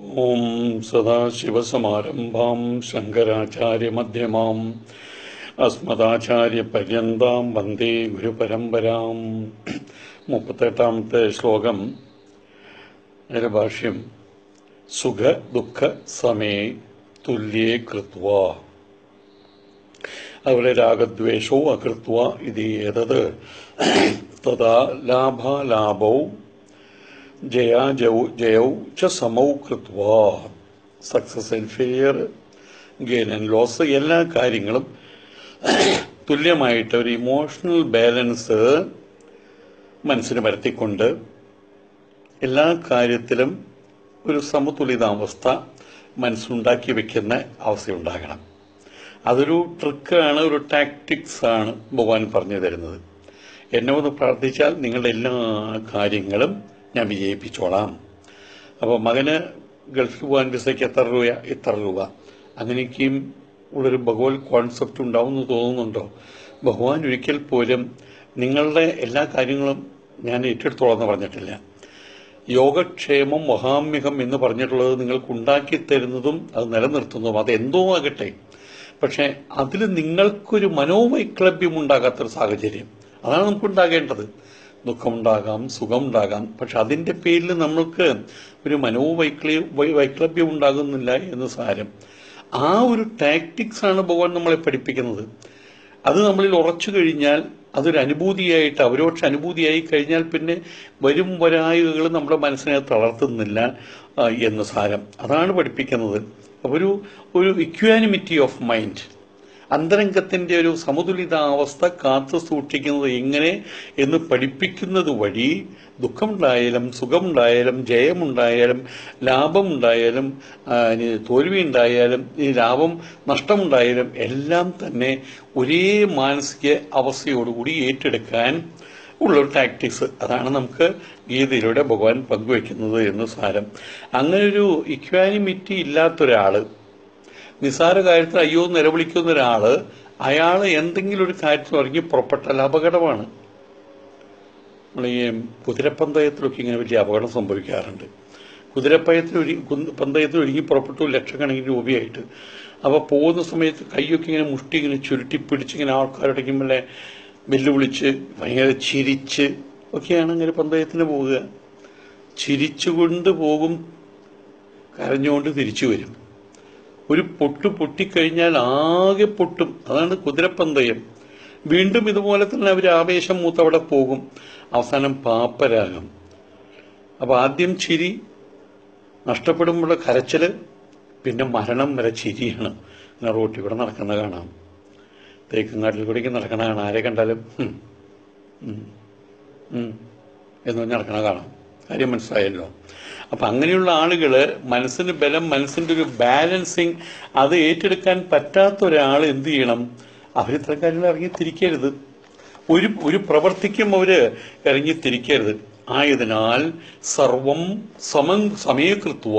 ഓം സദാശിവസമാരംഭാം ശങ്കരാചാര്യമധ്യമാം അസ്മദാചാര്യപര്യന്താം വന്ദേ ഗുരുപരമ്പരാം മുപ്പത്തെട്ടാമത്തെ ശ്ലോകം അതിന്റെ ഭാഷ്യം സുഖ ദുഃഖ സമേ തുല്യേ കൃത്വ അവിടെ രാഗദ്വേഷോ അകൃത്വ ഇത് ഏതത് തഥാ ലാഭാലാഭൗ ജയാ ജൗ ജയൗ ച സമൗ കൃത്വ success and failure gain and loss എല്ലാ കാര്യങ്ങളും തുല്യമായിട്ട് ഒരു ഇമോഷണൽ ബാലൻസ് മനസ്സിന് വരുത്തിക്കൊണ്ട് എല്ലാ കാര്യത്തിലും ഒരു സമതുലിതാവസ്ഥ മനസ്സുണ്ടാക്കി വെക്കുന്ന അവസ്ഥയുണ്ടാകണം അതൊരു ട്രിക്കാണ് ഒരു ടാക്ടിക്സ് ആണ് ഭഗവാൻ പറഞ്ഞു തരുന്നത് എന്നെ ഒന്ന് പ്രാർത്ഥിച്ചാൽ നിങ്ങളുടെ എല്ലാ കാര്യങ്ങളും ഞാൻ വിജയിപ്പിച്ചോളാം അപ്പോൾ മകന് ഗൾഫിൽ പോകാൻ വിസയ്ക്ക് എത്ര രൂപ ഇത്ര രൂപ അങ്ങനെയൊക്കെയും ഉള്ളൊരു ഭഗവത് കോൺസെപ്റ്റ് ഉണ്ടാവുമെന്ന് തോന്നുന്നുണ്ടോ ഭഗവാൻ ഒരിക്കൽ പോലും നിങ്ങളുടെ എല്ലാ കാര്യങ്ങളും ഞാൻ ഏറ്റെടുത്തോളാം എന്ന് പറഞ്ഞിട്ടില്ല യോഗക്ഷേമം മഹാമ്യഹം എന്ന് പറഞ്ഞിട്ടുള്ളത് നിങ്ങൾക്ക് ഉണ്ടാക്കി തരുന്നതും അത് നിലനിർത്തുന്നതും അത് എന്തോ ആകട്ടെ പക്ഷെ അതിൽ നിങ്ങൾക്കൊരു മനോവൈക്ലഭ്യം ഉണ്ടാകാത്തൊരു സാഹചര്യം അതാണ് നമുക്കുണ്ടാകേണ്ടത് ദുഃഖമുണ്ടാകാം സുഖമുണ്ടാകാം പക്ഷെ അതിന്റെ പേരിൽ നമ്മൾക്ക് ഒരു മനോവൈക്ലി വൈ- വൈക്ലഭ്യം ഉണ്ടാകുന്നില്ല എന്ന് സാരം ആ ഒരു ടാക്ടിക്സ് ആണ് ഭഗവാൻ നമ്മളെ പഠിപ്പിക്കുന്നത് അത് നമ്മളിൽ ഉറച്ചു കഴിഞ്ഞാൽ അതൊരു അനുഭൂതിയായിട്ട് അവരോക്ഷ അനുഭൂതിയായി കഴിഞ്ഞാൽ പിന്നെ വരും വരായികകൾ നമ്മുടെ മനസ്സിനെ തളർത്തുന്നില്ല ആ, എന്ന് സാരം അതാണ് പഠിപ്പിക്കുന്നത് ഒരു ഒരു ഇക്വാനിമിറ്റി ഓഫ് മൈൻഡ് അന്തരംഗത്തിന്റെ ഒരു സമതുലിതാവസ്ഥ കാത്തു സൂക്ഷിക്കുന്നത് എങ്ങനെ എന്ന് പഠിപ്പിക്കുന്നത് വഴി ദുഃഖമുണ്ടായാലും സുഖമുണ്ടായാലും ജയമുണ്ടായാലും ലാഭമുണ്ടായാലും ആ, ഇനി തോൽവി ഉണ്ടായാലും ഈ ലാഭം നഷ്ടമുണ്ടായാലും എല്ലാം തന്നെ ഒരേ മാനസിക അവസ്ഥയോടുകൂടി ഏറ്റെടുക്കാൻ ഉള്ളൊരു ടാക്ടിക്സ് അതാണ് നമുക്ക് ഗീതയിലൂടെ ഭഗവാൻ പങ്കുവെക്കുന്നത് എന്ന് സാരം അങ്ങനെ ഒരു ഇക്വാനിമിറ്റി ഇല്ലാത്തൊരാള് നിസാര കാര്യത്തിൽ അയ്യോ എന്ന് നിലവിളിക്കുന്ന ഒരാള് അയാൾ എന്തെങ്കിലും ഒരു കാര്യത്തിൽ ഇറങ്ങി പുറപ്പെട്ടാൽ അപകടമാണ് നമ്മൾ ഈ കുതിരപ്പന്തയത്തിലൊക്കെ ഇങ്ങനെ വലിയ അപകടം സംഭവിക്കാറുണ്ട് കുതിരപ്പയത്തിൽ ഒരു പന്തയത്തിൽ ഒരുങ്ങി പുറപ്പെട്ടു ലക്ഷക്കണക്കിന് രൂപയായിട്ട് അപ്പോൾ പോകുന്ന സമയത്ത് കൈയൊക്കെ ഇങ്ങനെ മുഷ്ടി ഇങ്ങനെ ചുരുട്ടി പിടിച്ച് ഇങ്ങനെ ആൾക്കാരുടെ വെല്ലുവിളിച്ച് ഭയങ്കര ചിരിച്ച് ഒക്കെയാണ് ഇങ്ങനെ പന്തയത്തിന് പോവുക ചിരിച്ചുകൊണ്ട് പോകും കരഞ്ഞുകൊണ്ട് തിരിച്ചു വരും ഒരു പൊട്ട് പൊട്ടിക്കഴിഞ്ഞാൽ ആകെ പൊട്ടും അതാണ് കുതിരപ്പന്തയം വീണ്ടും ഇതുപോലെ തന്നെ അവർ ആവേശം മൂത്തവിടെ പോകും അവസാനം പാപ്പരാകും അപ്പൊ ആദ്യം ചിരി നഷ്ടപ്പെടുമ്പോൾ കരച്ചില് പിന്നെ മരണം വരെ ചിരിയാണ് ഇങ്ങനെ റോട്ടിൽ കൂടെ നടക്കുന്ന കാണാം തേക്കുംകാട്ടിൽ കൂടെ നടക്കണ കാണാം ആരെ കണ്ടാലും ഉം, ഉം, ഉം എന്ന് പറഞ്ഞ് നടക്കണ കാണാം കാര്യം മനസ്സിലായല്ലോ അപ്പൊ അങ്ങനെയുള്ള ആളുകള് മനസ്സിന് ബലം മനസ്സിന്റെ ഒരു ബാലൻസിങ് അത് ഏറ്റെടുക്കാൻ പറ്റാത്ത ഒരാൾ എന്ത് ചെയ്യണം അവർ ഇത്തരം കാര്യങ്ങൾ ഇറങ്ങി തിരിക്കരുത് ഒരു ഒരു പ്രവർത്തിക്കും അവര് ഇറങ്ങി തിരിക്കരുത് ആയതിനാൽ സർവം സമം സമയകൃത്വ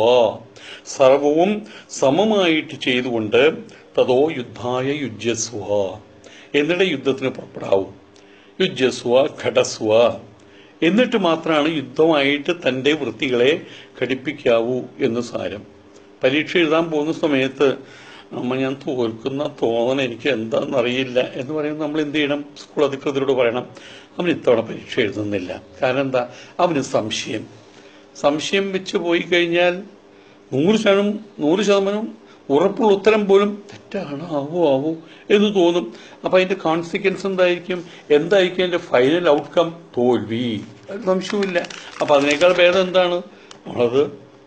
സർവവും സമമായിട്ട് ചെയ്തുകൊണ്ട് തതോ യുദ്ധായ യുജ്യസ്വ എന്നിട്ട് യുദ്ധത്തിന് പുറപ്പെടാവൂ യുജ്യസ്വ ഘടസ്വ എന്നിട്ട് മാത്രമാണ് യുദ്ധമായിട്ട് തന്റെ വൃത്തികളെ ഘടിപ്പിക്കാവൂ എന്ന് സാരം പരീക്ഷ എഴുതാൻ പോകുന്ന സമയത്ത് അമ്മ ഞാൻ തോൽക്കുന്ന തോന്നൽ എനിക്ക് എന്താണെന്ന് അറിയില്ല എന്ന് പറയുന്നത് നമ്മൾ എന്ത് ചെയ്യണം സ്കൂൾ അധികൃതരോട് പറയണം അവൻ ഇത്തവണ പരീക്ഷ എഴുതുന്നില്ല കാരണം എന്താ അവന് സംശയം സംശയം വെച്ച് പോയി കഴിഞ്ഞാൽ നൂറ് ശതമാനം നൂറ് ശതമാനം ഉറപ്പുള്ള ഉത്തരം പോലും തെറ്റാണ് ആവോ ആവോ എന്ന് തോന്നും അപ്പൊ അതിന്റെ കോൺസിക്വൻസ് എന്തായിരിക്കും എന്തായിരിക്കും അതിന്റെ ഫൈനൽ ഔട്ട്കം തോൽവി അത് സംശയമില്ല അപ്പൊ അതിനേക്കാൾ ഭേദം എന്താണ് നമ്മളത്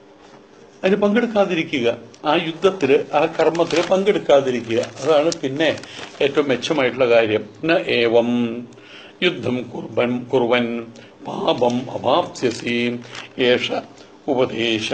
അതിന് പങ്കെടുക്കാതിരിക്കുക ആ യുദ്ധത്തിൽ ആ കർമ്മത്തിൽ പങ്കെടുക്കാതിരിക്കുക അതാണ് പിന്നെ ഏറ്റവും മെച്ചമായിട്ടുള്ള കാര്യം ന ഏവം യുദ്ധം കുർബൻ കുർവൻ പാപം അവാപ്സ്യസി ഏഷ ഉപദേശ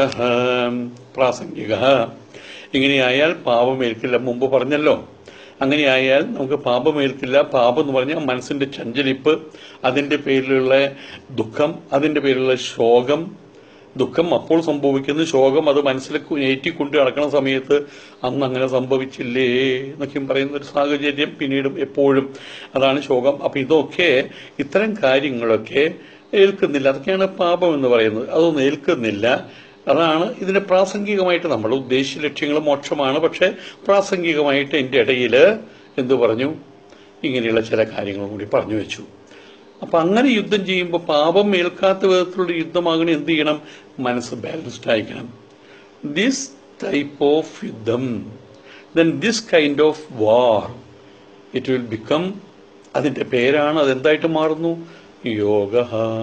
പ്രാസംഗിക ഇങ്ങനെയായാൽ പാപമേൽക്കില്ല മുമ്പ് പറഞ്ഞല്ലോ അങ്ങനെയായാൽ നമുക്ക് പാപമേൽക്കില്ല പാപം എന്ന് പറഞ്ഞാൽ മനസ്സിന്റെ ചഞ്ചലിപ്പ് അതിന്റെ പേരിലുള്ള ദുഃഖം അതിന്റെ പേരിലുള്ള ശോകം ദുഃഖം അപ്പോൾ സംഭവിക്കുന്നു ശോകം അത് മനസ്സിലേക്ക് ഏറ്റിക്കൊണ്ട് നടക്കുന്ന സമയത്ത് അന്ന് അങ്ങനെ സംഭവിച്ചില്ലേ എന്നൊക്കെയും പറയുന്ന ഒരു സാഹചര്യം പിന്നീടും എപ്പോഴും അതാണ് ശോകം അപ്പൊ ഇതൊക്കെ ഇത്തരം കാര്യങ്ങളൊക്കെ ഏൽക്കുന്നില്ല അതൊക്കെയാണ് പാപം എന്ന് പറയുന്നത് അതൊന്നും ഏൽക്കുന്നില്ല അതാണ് ഇതിന് പ്രാസംഗികമായിട്ട് നമ്മുടെ ഉദ്ദേശ ലക്ഷ്യങ്ങൾ മോക്ഷമാണ് പക്ഷെ പ്രാസംഗികമായിട്ട് എൻ്റെ ഇടയിൽ എന്തു പറഞ്ഞു ഇങ്ങനെയുള്ള ചില കാര്യങ്ങൾ കൂടി പറഞ്ഞു വെച്ചു അപ്പൊ അങ്ങനെ യുദ്ധം ചെയ്യുമ്പോൾ പാപം ഏൽക്കാത്ത വിധത്തിലുള്ള യുദ്ധമാകണം എന്ത് ചെയ്യണം മനസ്സ് ബാലൻസ്ഡ് ആയിരിക്കണം ദിസ് ടൈപ്പ് ഓഫ് യുദ്ധം then this kind of war it will become അതിന്റെ പേരാണ് അതെന്തായിട്ട് മാറുന്നു യോഗ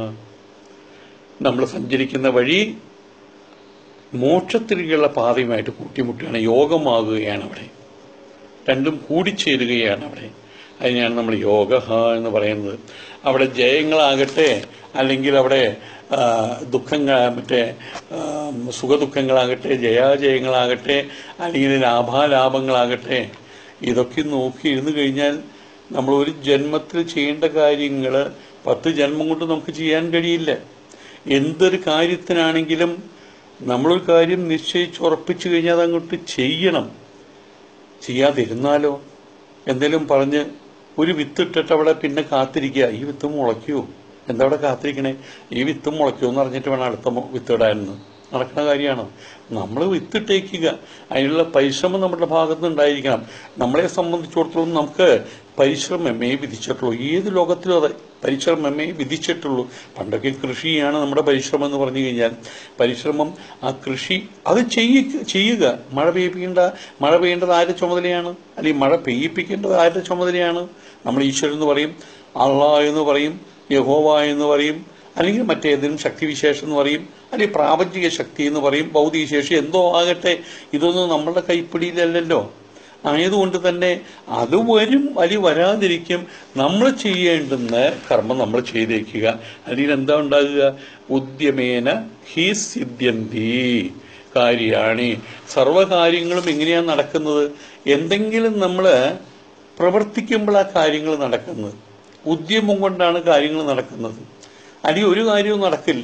നമ്മൾ സഞ്ചരിക്കുന്ന വഴി മോക്ഷത്തിലേക്കുള്ള പാതയുമായിട്ട് കൂട്ടിമുട്ടുകയാണ് യോഗമാകുകയാണ് അവിടെ രണ്ടും കൂടിച്ചേരുകയാണ് അവിടെ അതിനെയാണ് നമ്മൾ യോഗ എന്ന് പറയുന്നത് അവിടെ ജയങ്ങളാകട്ടെ അല്ലെങ്കിൽ അവിടെ ആ, ദുഃഖങ്ങൾ മറ്റേ ആ, സുഖദുഃഖങ്ങളാകട്ടെ ജയാജയങ്ങളാകട്ടെ അല്ലെങ്കിൽ ലാഭാലാഭങ്ങളാകട്ടെ ഇതൊക്കെ നോക്കി ഇരുന്ന് കഴിഞ്ഞാൽ നമ്മൾ ഒരു ജന്മത്തിൽ ചെയ്യേണ്ട കാര്യങ്ങൾ പത്ത് ജന്മം കൊണ്ട് നമുക്ക് ചെയ്യാൻ കഴിയില്ല എന്തൊരു കാര്യത്തിനാണെങ്കിലും നമ്മളൊരു കാര്യം നിശ്ചയിച്ചുറപ്പിച്ചു കഴിഞ്ഞാൽ അതങ്ങോട്ട് ചെയ്യണം ചെയ്യാതിരുന്നാലോ എന്തെങ്കിലും പറഞ്ഞ് ഒരു വിത്ത് ഇട്ടിട്ട് അവിടെ പിന്നെ കാത്തിരിക്കുക ഈ വിത്ത് മുളയ്ക്കുമോ എന്താ അവിടെ കാത്തിരിക്കണേ ഈ വിത്ത് മുളയ്ക്കുമോ എന്ന് അറിഞ്ഞിട്ട് വേണം അടുത്ത മു- വിത്ത് ഇടാനെന്ന് നടക്കുന്ന കാര്യമാണ് നമ്മൾ വിത്തിട്ടേക്കുക അതിനുള്ള പരിശ്രമം നമ്മുടെ ഭാഗത്ത് ഉണ്ടായിരിക്കണം നമ്മളെ സംബന്ധിച്ചിടത്തോളം നമുക്ക് പരിശ്രമമേ വിധിച്ചിട്ടുള്ളൂ ഏത് ലോകത്തിലും അതെ പരിശ്രമമേ വിധിച്ചിട്ടുള്ളൂ പണ്ടൊക്കെ കൃഷിയാണ് നമ്മുടെ പരിശ്രമം എന്ന് പറഞ്ഞു കഴിഞ്ഞാൽ പരിശ്രമം ആ കൃഷി അത് ചെയ്യുക ചെയ്യുക മഴ പെയ്യിപ്പിക്കേണ്ട മഴ പെയ്യേണ്ടത് ആരുടെ ചുമതലയാണ് അല്ലെങ്കിൽ മഴ പെയ്യിപ്പിക്കേണ്ടത് ആരുടെ ചുമതലയാണ് നമ്മൾ ഈശ്വരൻ എന്ന് പറയും അള്ളാ എന്ന് പറയും യഹോവ എന്ന് പറയും അല്ലെങ്കിൽ മറ്റേതെങ്കിലും ശക്തിവിശേഷം എന്ന് പറയും അല്ലെങ്കിൽ പ്രാപഞ്ചിക ശക്തി എന്ന് പറയും ഭൗതിക ശേഷി എന്തോ ആകട്ടെ ഇതൊന്നും നമ്മളുടെ കൈപ്പിടിയിലല്ലല്ലോ ആയതുകൊണ്ട് തന്നെ അത് വരും അലി വരാതിരിക്കും നമ്മൾ ചെയ്യേണ്ടുന്ന കർമ്മം നമ്മൾ ചെയ്തേക്കുക അല്ലെങ്കിൽ എന്താ ഉണ്ടാകുക ഉദ്യമേന ഹി സിദ്ധ്യന്തി കാര്യാണി സർവകാര്യങ്ങളും എങ്ങനെയാണ് നടക്കുന്നത് എന്തെങ്കിലും നമ്മൾ പ്രവർത്തിക്കുമ്പോൾ ആ കാര്യങ്ങൾ നടക്കുന്നത് ഉദ്യമം കൊണ്ടാണ് കാര്യങ്ങൾ നടക്കുന്നത് അല്ലെങ്കിൽ ഒരു കാര്യവും നടക്കില്ല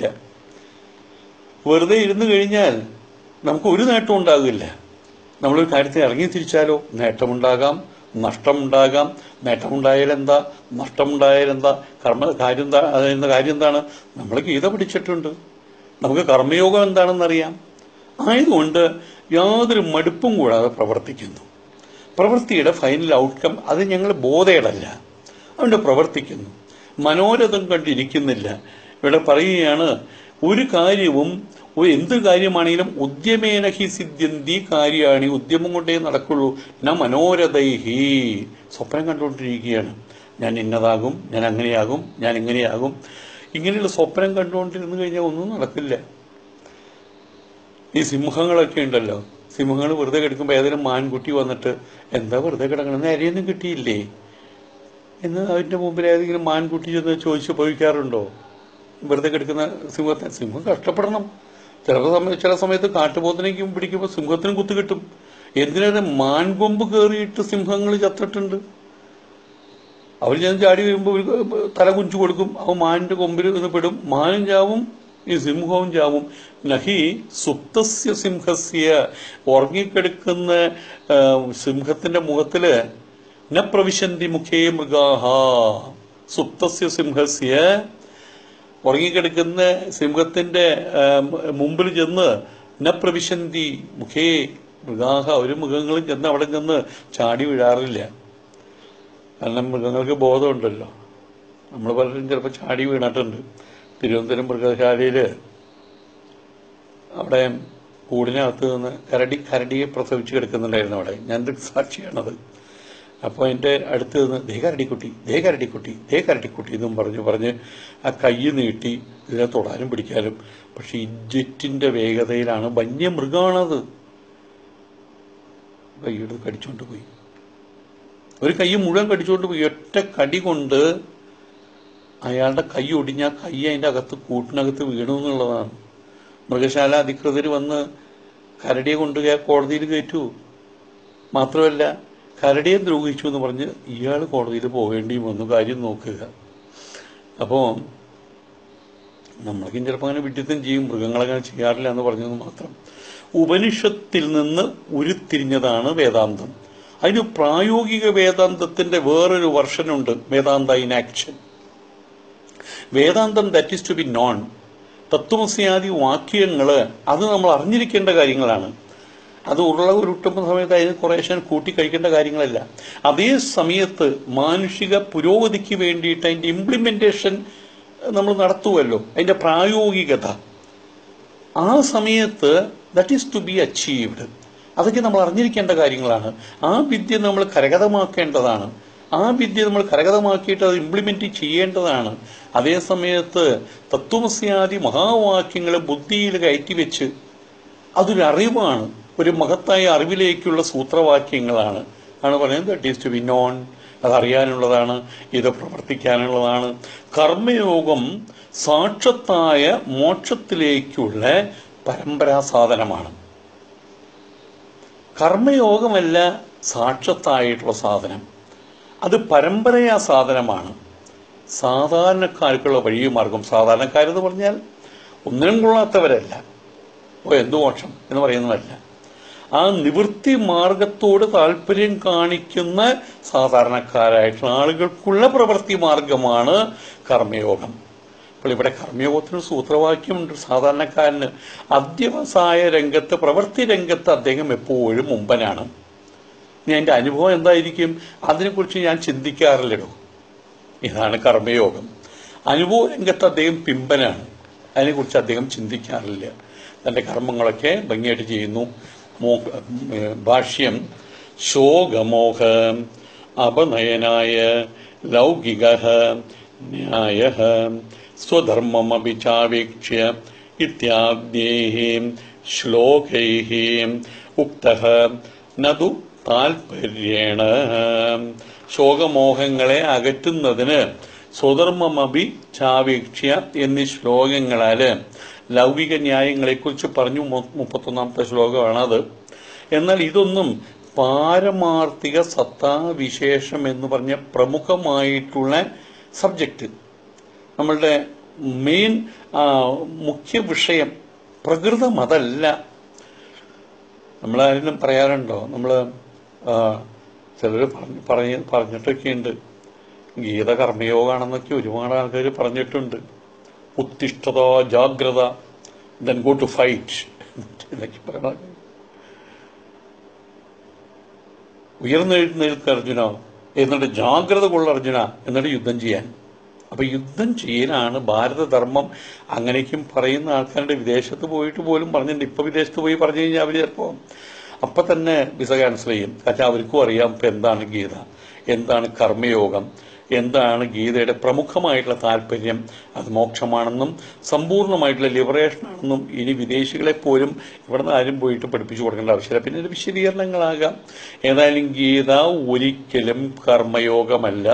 വെറുതെ ഇരുന്ന് കഴിഞ്ഞാൽ നമുക്ക് ഒരു നേട്ടവും ഉണ്ടാകില്ല നമ്മളൊരു കാര്യത്തിൽ ഇറങ്ങി തിരിച്ചാലോ നേട്ടമുണ്ടാകാം നഷ്ടമുണ്ടാകാം നേട്ടമുണ്ടായാൽ എന്താ നഷ്ടമുണ്ടായാൽ എന്താ കർമ്മ കാര്യം എന്താ അതെന്ന കാര്യം എന്താണ് നമ്മൾ ഗീത പഠിച്ചിട്ടുണ്ട് നമുക്ക് കർമ്മയോഗം എന്താണെന്നറിയാം ആയതുകൊണ്ട് യാതൊരു മടുപ്പും കൂടാതെ പ്രവർത്തിക്കുന്നു പ്രവൃത്തിയുടെ ഫൈനൽ ഔട്ട്കം അത് ഞങ്ങൾ ബോധേടല്ല അതുകൊണ്ട് പ്രവർത്തിക്കുന്നു മനോരഥം കണ്ടിരിക്കുന്നില്ല ഇവിടെ പറയുകയാണ് ഒരു കാര്യവും ഒരു എന്ത് കാര്യമാണെങ്കിലും ഉദ്യമേന ഹി സിദ്ധ്യന്തി കാര്യമാണ് ഉദ്യമം കൊണ്ടേ നടക്കുള്ളൂ ന മനോരഥൈഹി സ്വപ്നം കണ്ടുകൊണ്ടിരിക്കുകയാണ് ഞാൻ ഇന്നതാകും ഞാൻ അങ്ങനെയാകും ഞാൻ ഇങ്ങനെയാകും ഇങ്ങനെയുള്ള സ്വപ്നം കണ്ടുകൊണ്ടിരുന്നു കഴിഞ്ഞാൽ ഒന്നും നടക്കില്ല ഈ സിംഹങ്ങളൊക്കെ ഉണ്ടല്ലോ സിംഹങ്ങൾ വെറുതെ കിടക്കുമ്പോൾ ഏതെങ്കിലും മാൻകുട്ടി വന്നിട്ട് എന്താ വെറുതെ കിടക്കണമെന്ന് അരിയൊന്നും കിട്ടിയില്ലേ എന്ന് അതിന്റെ മുമ്പിൽ ഏതെങ്കിലും മാൻകുട്ടി ചെന്ന് ചോദിച്ചു പോയിക്കാറുണ്ടോ വെറുതെ കിടക്കുന്ന സിംഹത്തെ സിംഹം കഷ്ടപ്പെടണം ചില സമയം ചില സമയത്ത് കാട്ടുപോത്തിനേക്കും പിടിക്കുമ്പോൾ സിംഹത്തിനും കുത്തു കിട്ടും എന്തിനേറെ മാൻകൊമ്പ് കയറിയിട്ട് സിംഹങ്ങൾ ചത്തിട്ടുണ്ട് അവർ ചെന്ന് ചാടി വരുമ്പോൾ ഒരു തല കുഞ്ചു കൊടുക്കും അവ മാനിന്റെ കൊമ്പിൽ നിന്ന് പെടും മാനും ചാവും ഈ സിംഹവും ചാവും നഹി സുപ്തസ്യ സിംഹസ്യ ഉറങ്ങിക്കിടക്കുന്ന ആ, സിംഹത്തിന്റെ മുഖത്തില് ന പ്രവിശന്തി മുഖേ മൃഗാഹ സുപ്തസ്യ സിംഹസ്യ ഉറങ്ങിക്കിടക്കുന്ന സിംഹത്തിന്റെ ആ, മുമ്പിൽ ചെന്ന് ന പ്രവിശന്തി മുഖേ മൃഗാഹ ഒരു മൃഗങ്ങളും ചെന്ന് അവിടെ ചെന്ന് ചാടി വീഴാറില്ല കാരണം മൃഗങ്ങൾക്ക് ബോധമുണ്ടല്ലോ നമ്മൾ പലരും ചിലപ്പോൾ ചാടി വീണിട്ടുണ്ട് തിരുവനന്തപുരം മൃഗശാലയിൽ അവിടെ കൂടിനകത്ത് നിന്ന് കരടി കരടിയെ പ്രസവിച്ച് കിടക്കുന്നുണ്ടായിരുന്നു അവിടെ ഞാൻ സാക്ഷിയാണത് അപ്പോൾ എൻ്റെ അടുത്ത് നിന്ന് ദേ കരടിക്കുട്ടി ദേ കരടിക്കുട്ടി ദേ കരടിക്കുട്ടി എന്നും പറഞ്ഞു പറഞ്ഞ് ആ കൈ നീട്ടി ഇതിനെ തൊടാനും പിടിക്കാനും പക്ഷെ ഇജ്ജറ്റിന്റെ വേഗതയിലാണ് വന്യമൃഗമാണത് കൈയെടുത്ത് കടിച്ചുകൊണ്ട് പോയി ഒരു കൈ മുഴുവൻ കടിച്ചുകൊണ്ട് പോയി ഒറ്റ കടി കൊണ്ട് അയാളുടെ കൈ ഒടിഞ്ഞ ആ കൈ അതിൻ്റെ അകത്ത് കൂട്ടിനകത്ത് വീണു എന്നുള്ളതാണ് മൃഗശാല അധികൃതർ വന്ന് കരടിയെ കൊണ്ട് കേ- കോടതിയിൽ കയറ്റു മാത്രമല്ല കരടിയെ ദ്രോഹിച്ചു എന്ന് പറഞ്ഞ് ഇയാൾ കോടതിയിൽ പോകേണ്ടിയും വന്നു കാര്യം നോക്കുക അപ്പോൾ നമ്മളൊക്കെ ചിലപ്പോൾ അങ്ങനെ വിഡിത്തം ചെയ്യും മൃഗങ്ങളങ്ങനെ ചെയ്യാറില്ല എന്ന് പറഞ്ഞത് മാത്രം ഉപനിഷത്തിൽ നിന്ന് ഉരുത്തിരിഞ്ഞതാണ് വേദാന്തം അതിന് പ്രായോഗിക വേദാന്തത്തിന്റെ വേറൊരു വർഷനുണ്ട് വേദാന്ത ഇൻ ആക്ഷൻ വേദാന്തം that is to be known തത്വമസ്യാദി വാക്യങ്ങള് അത് നമ്മൾ അറിഞ്ഞിരിക്കേണ്ട കാര്യങ്ങളാണ് അത് ഉരുള ഉരുട്ടുന്ന സമയത്ത് അതിന് കുറേശ്ശെ കൂട്ടി കഴിക്കേണ്ട കാര്യങ്ങളല്ല അതേ സമയത്ത് മാനുഷിക പുരോഗതിക്ക് വേണ്ടിയിട്ട് അതിന്റെ ഇംപ്ലിമെന്റേഷൻ നമ്മൾ നടത്തുമല്ലോ അതിന്റെ പ്രായോഗികത ആ സമയത്ത് that is to be achieved അതൊക്കെ നമ്മൾ അറിഞ്ഞിരിക്കേണ്ട കാര്യങ്ങളാണ് ആ വിദ്യ നമ്മൾ കരഗതമാക്കേണ്ടതാണ് ആ വിദ്യ നമ്മൾ കരഗതമാക്കിയിട്ട് അത് ഇംപ്ലിമെന്റ് ചെയ്യേണ്ടതാണ് അതേ സമയത്ത് തത്വമസ്യാദി മഹാവാക്യങ്ങളെ ബുദ്ധിയിൽ കയറ്റിവെച്ച് അതൊരു അറിവാണ് ഒരു മഹത്തായ അറിവിലേക്കുള്ള സൂത്രവാക്യങ്ങളാണ് ആണ് പറയുന്നത് that is to be known അതറിയാനുള്ളതാണ് ഇത് പ്രവർത്തിക്കാനുള്ളതാണ് കർമ്മയോഗം സാക്ഷത്തായ മോക്ഷത്തിലേക്കുള്ള പരമ്പരാ സാധനമാണ് കർമ്മയോഗമല്ല സാക്ഷത്തായിട്ടുള്ള സാധനം അത് പരമ്പരയാ സാധനമാണ് സാധാരണക്കാർക്കുള്ള വഴിയുമാർഗം സാധാരണക്കാരെന്ന് പറഞ്ഞാൽ ഒന്നിനും കൊള്ളാത്തവരല്ല ഓ എന്തു മോക്ഷം എന്ന് പറയുന്നതല്ല ആ നിവൃത്തി മാർഗത്തോട് താല്പര്യം കാണിക്കുന്ന സാധാരണക്കാരായിട്ടുള്ള ആളുകൾക്കുള്ള പ്രവൃത്തി മാർഗമാണ് കർമ്മയോഗം അപ്പോൾ ഇവിടെ കർമ്മയോഗത്തിന് സൂത്രവാക്യമുണ്ട് സാധാരണക്കാരന് അധ്യവസായ രംഗത്ത് പ്രവൃത്തി രംഗത്ത് അദ്ദേഹം എപ്പോഴും മുമ്പനാണ് ഇനി എൻ്റെ അനുഭവം എന്തായിരിക്കും അതിനെക്കുറിച്ച് ഞാൻ ചിന്തിക്കാറില്ലടോ ഇതാണ് കർമ്മയോഗം അനുഭവ രംഗത്ത് അദ്ദേഹം പിമ്പനാണ് അതിനെക്കുറിച്ച് അദ്ദേഹം ചിന്തിക്കാറില്ല തൻ്റെ കർമ്മങ്ങളൊക്കെ ഭംഗിയായിട്ട് ചെയ്യുന്നു മോ- ഏഹ് ഭാഷ്യം ശോകമോഹ അപനയനായ ലൗകിക ന്യായ സ്വധർമ്മമപി ചാവേക്ഷ്യ ഇത്യാദ്യൈः ശ്ലോകൈः ഉക്തഃ നതു താൽപര്യേണ ശോകമോഹങ്ങളെ അകറ്റുന്നതിന് സ്വധർമ്മമപി ചാവേക്ഷ്യ എന്നീ ശ്ലോകങ്ങളാല് ലൗകിക ന്യായങ്ങളെക്കുറിച്ച് പറഞ്ഞു മു- മുപ്പത്തൊന്നാമത്തെ ശ്ലോകമാണത് എന്നാൽ ഇതൊന്നും പാരമാർത്ഥിക സത്താവിശേഷം എന്ന് പറഞ്ഞ പ്രമുഖമായിട്ടുള്ള സബ്ജക്റ്റ് നമ്മളുടെ മെയിൻ മുഖ്യ വിഷയം പ്രകൃതം അതല്ല നമ്മളാരെങ്കിലും പറയാറുണ്ടോ നമ്മൾ ചിലർ പറഞ്ഞ് പറഞ്ഞ് പറഞ്ഞിട്ടൊക്കെയുണ്ട് ഗീത കർമ്മയോഗമാണെന്നൊക്കെ ഒരുപാട് ആൾക്കാർ പറഞ്ഞിട്ടുണ്ട് ഉത്തിഷ്ഠത ജാഗ്രത ദെൻ ഗോ ടു ഫൈറ്റ് എന്നൊക്കെ പറയണ ഉയർന്നെഴുന്നേൽക്ക അർജുന എന്നിട്ട് ജാഗ്രത കൊള്ള അർജുന എന്നിട്ട് യുദ്ധം ചെയ്യാൻ അപ്പൊ യുദ്ധം ചെയ്യാനാണ് ഭാരതധർമ്മം അങ്ങനെയൊക്കെയും പറയുന്ന ആൾക്കാരുടെ വിദേശത്ത് പോയിട്ട് പോലും പറഞ്ഞിട്ടുണ്ട് ഇപ്പൊ വിദേശത്ത് പോയി പറഞ്ഞു കഴിഞ്ഞാൽ അവർ ചിലപ്പോ അപ്പൊ തന്നെ വിസ ക്യാൻസൽ ചെയ്യും കാരണം അവർക്കും അറിയാം ഇപ്പൊ എന്താണ് ഗീത എന്താണ് കർമ്മയോഗം എന്താണ് ഗീതയുടെ പ്രമുഖമായിട്ടുള്ള താല്പര്യം അത് മോക്ഷമാണെന്നും സമ്പൂർണ്ണമായിട്ടുള്ള ലിബറേഷൻ ആണെന്നും ഇനി വിദേശികളെ പോലും ഇവിടുന്ന് ആരും പോയിട്ട് പഠിപ്പിച്ചു കൊടുക്കേണ്ട ആവശ്യമില്ല പിന്നെ ഇത് വിശദീകരണങ്ങളാകാം ഏതായാലും ഗീത ഒരിക്കലും കർമ്മയോഗമല്ല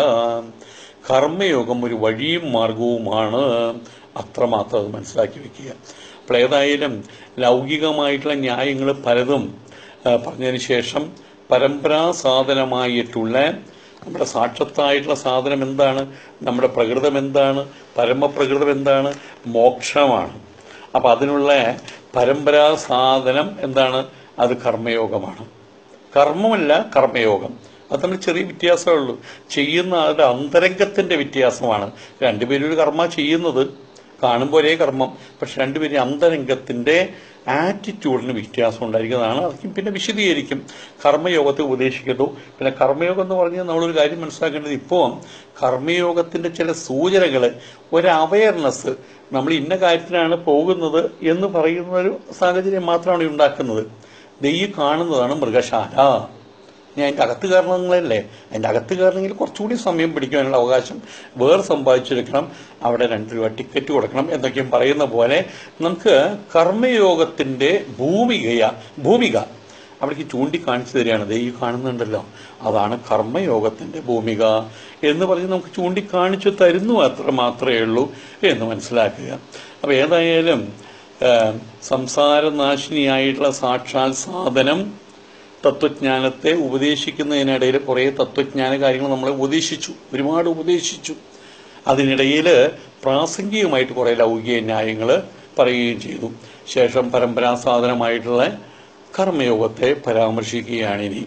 കർമ്മയോഗം ഒരു വഴിയും മാർഗവുമാണ് അത്രമാത്രം അത് മനസ്സിലാക്കി വെക്കുക അപ്പോൾ ഏതായാലും ലൗകികമായിട്ടുള്ള ന്യായങ്ങൾ പലതും ആ, പറഞ്ഞതിന് ശേഷം പരമ്പരാ സാധനമായിട്ടുള്ള നമ്മുടെ സാക്ഷത്തായിട്ടുള്ള സാധനം എന്താണ് നമ്മുടെ പ്രകൃതം എന്താണ് പരമപ്രകൃതം എന്താണ് മോക്ഷമാണ് അപ്പൊ അതിനുള്ള പരമ്പരാ സാധനം എന്താണ് അത് കർമ്മയോഗമാണ് കർമ്മമല്ല കർമ്മയോഗം അത് തമ്മിൽ ചെറിയ വ്യത്യാസമേ ഉള്ളൂ ചെയ്യുന്ന ആളുടെ അന്തരംഗത്തിന്റെ വ്യത്യാസമാണ് രണ്ടുപേരും ഒരു കർമ്മ ചെയ്യുന്നത് കാണുമ്പോൾ ഒരേ കർമ്മം പക്ഷെ രണ്ടുപേരും അന്തരംഗത്തിന്റെ ആറ്റിറ്റ്യൂഡിന് വ്യത്യാസം ഉണ്ടായിരിക്കുന്നതാണ് അതൊക്കെ പിന്നെ വിശദീകരിക്കും കർമ്മയോഗത്തെ ഉപദേശിക്കുന്നു പിന്നെ കർമ്മയോഗം എന്ന് പറഞ്ഞാൽ നമ്മളൊരു കാര്യം മനസ്സിലാക്കേണ്ടത് ഇപ്പോൾ കർമ്മയോഗത്തിന്റെ ചില സൂചനകൾ ഒരു അവയർനെസ് നമ്മൾ ഇന്ന കാര്യത്തിനാണ് പോകുന്നത് എന്ന് പറയുന്ന ഒരു സാഹചര്യം മാത്രമാണ് ഈ ഉണ്ടാക്കുന്നത് ദേ ഈ കാണുന്നതാണ് മൃഗശാല ഞാൻ അതിൻ്റെ അകത്ത് കയറണമെന്നല്ലേ അതിൻ്റെ അകത്ത് കയറണമെങ്കിൽ കുറച്ചുകൂടി സമയം പിടിക്കാനുള്ള അവകാശം വേറെ സമ്പാദിച്ചെടുക്കണം അവിടെ രണ്ട് രൂപ ടിക്കറ്റ് കൊടുക്കണം എന്നൊക്കെയും പറയുന്ന പോലെ നമുക്ക് കർമ്മയോഗത്തിൻ്റെ ഭൂമികയ ഭൂമിക അവിടേക്ക് ചൂണ്ടിക്കാണിച്ചു തരികയാണ് ദേ ഈ കാണുന്നുണ്ടല്ലോ അതാണ് കർമ്മയോഗത്തിൻ്റെ ഭൂമിക എന്ന് പറഞ്ഞ് നമുക്ക് ചൂണ്ടിക്കാണിച്ചു തരുന്നു അത്ര മാത്രമേ ഉള്ളൂ എന്ന് മനസ്സിലാക്കുക അപ്പോൾ ഏതായാലും ഏഹ്, സംസാരനാശിനിയായിട്ടുള്ള സാക്ഷാൽ സാധനം തത്വജ്ഞാനത്തെ ഉപദേശിക്കുന്നതിനിടയിൽ കുറേ തത്വജ്ഞാന കാര്യങ്ങൾ നമ്മളെ ഉപദേശിച്ചു ഒരുപാട് ഉപദേശിച്ചു അതിനിടയിൽ പ്രാസംഗികമായിട്ട് കുറേ ലൗകിക ന്യായങ്ങൾ പറയുകയും ചെയ്തു ശേഷം പരമ്പരാ സാധനമായിട്ടുള്ള കർമ്മയോഗത്തെ പരാമർശിക്കുകയാണ് ഇനി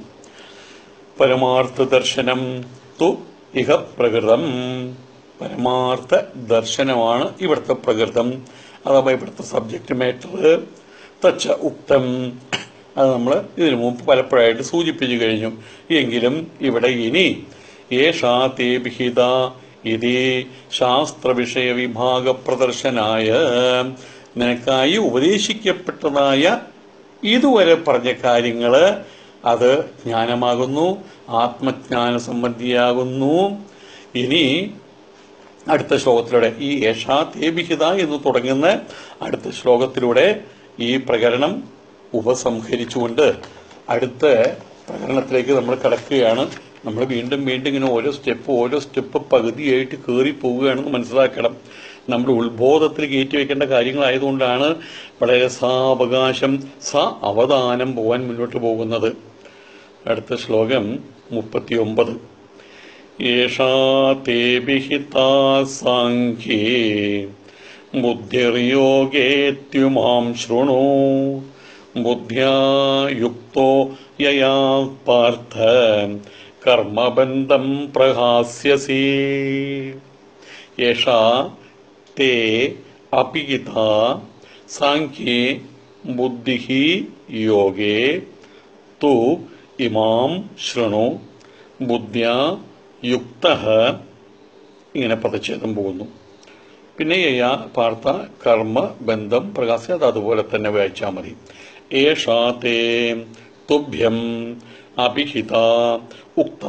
പരമാർത്ഥ ദർശനം തു ഇഹ പ്രകൃതം പരമാർത്ഥ ദർശനമാണ് ഇവിടുത്തെ പ്രകൃതം അഥവാ ഇവിടുത്തെ സബ്ജക്റ്റ് മാറ്റർ തച്ച ഉക്തം അത് നമ്മൾ ഇതിനു മുമ്പ് പലപ്പോഴായിട്ട് സൂചിപ്പിച്ചു കഴിഞ്ഞു എങ്കിലും ഇവിടെ ഇനി ഏഷാ തേ വിഹിത ഇതി ശാസ്ത്രവിഷയ വിഭാഗ പ്രദർശനായ നിനക്കായി ഉപദേശിക്കപ്പെട്ടതായ ഇതുവരെ പറഞ്ഞ കാര്യങ്ങള് അത് ജ്ഞാനമാകുന്നു ആത്മജ്ഞാന സംബന്ധിയാകുന്നു ഇനി അടുത്ത ശ്ലോകത്തിലൂടെ ഈ യേശാ തേബിഹിത എന്ന് തുടങ്ങുന്ന അടുത്ത ശ്ലോകത്തിലൂടെ ഈ പ്രകരണം ഉപസംഹരിച്ചുകൊണ്ട് അടുത്ത പ്രകരണത്തിലേക്ക് നമ്മൾ കടക്കുകയാണ് നമ്മൾ വീണ്ടും വീണ്ടും ഇങ്ങനെ ഓരോ സ്റ്റെപ്പ് ഓരോ സ്റ്റെപ്പ് പകുതിയായിട്ട് കയറി പോവുകയാണെന്ന് മനസ്സിലാക്കണം നമ്മുടെ ഉത്ബോധത്തിൽ കയറ്റി വെക്കേണ്ട കാര്യങ്ങളായതുകൊണ്ടാണ് വളരെ സാവകാശം സ അവധാനം പോകാൻ മുന്നോട്ട് പോകുന്നത് അടുത്ത ശ്ലോകം മുപ്പത്തിയൊമ്പത് യേഷാ തേ വിഹിതാ സാഖ്യേ ബുദ്ധിർയോഗേത്യുമാം ശൃണു ബുദ്ധ്യാ യുക്തോ യയാ പാർത്ഥ കർമ്മബന്ധം പ്രഹാസ്യസി യേഷാ തേ അപിഹിത സാഖ്യേ ബുദ്ധി യോഗേ തു ഇമാം ശൃണു ബുദ്ധ്യ യുക്ത ഇങ്ങനെ പദച്ഛേദം പോകുന്നു പിന്നെ യയാ പാർത്ഥ കർമ്മ ബന്ധം പ്രകാശ അത് അതുപോലെ തന്നെ വായിച്ചാൽ മതി ഏഷാ തേ തുഭ്യം അഭിഹിത ഉക്ത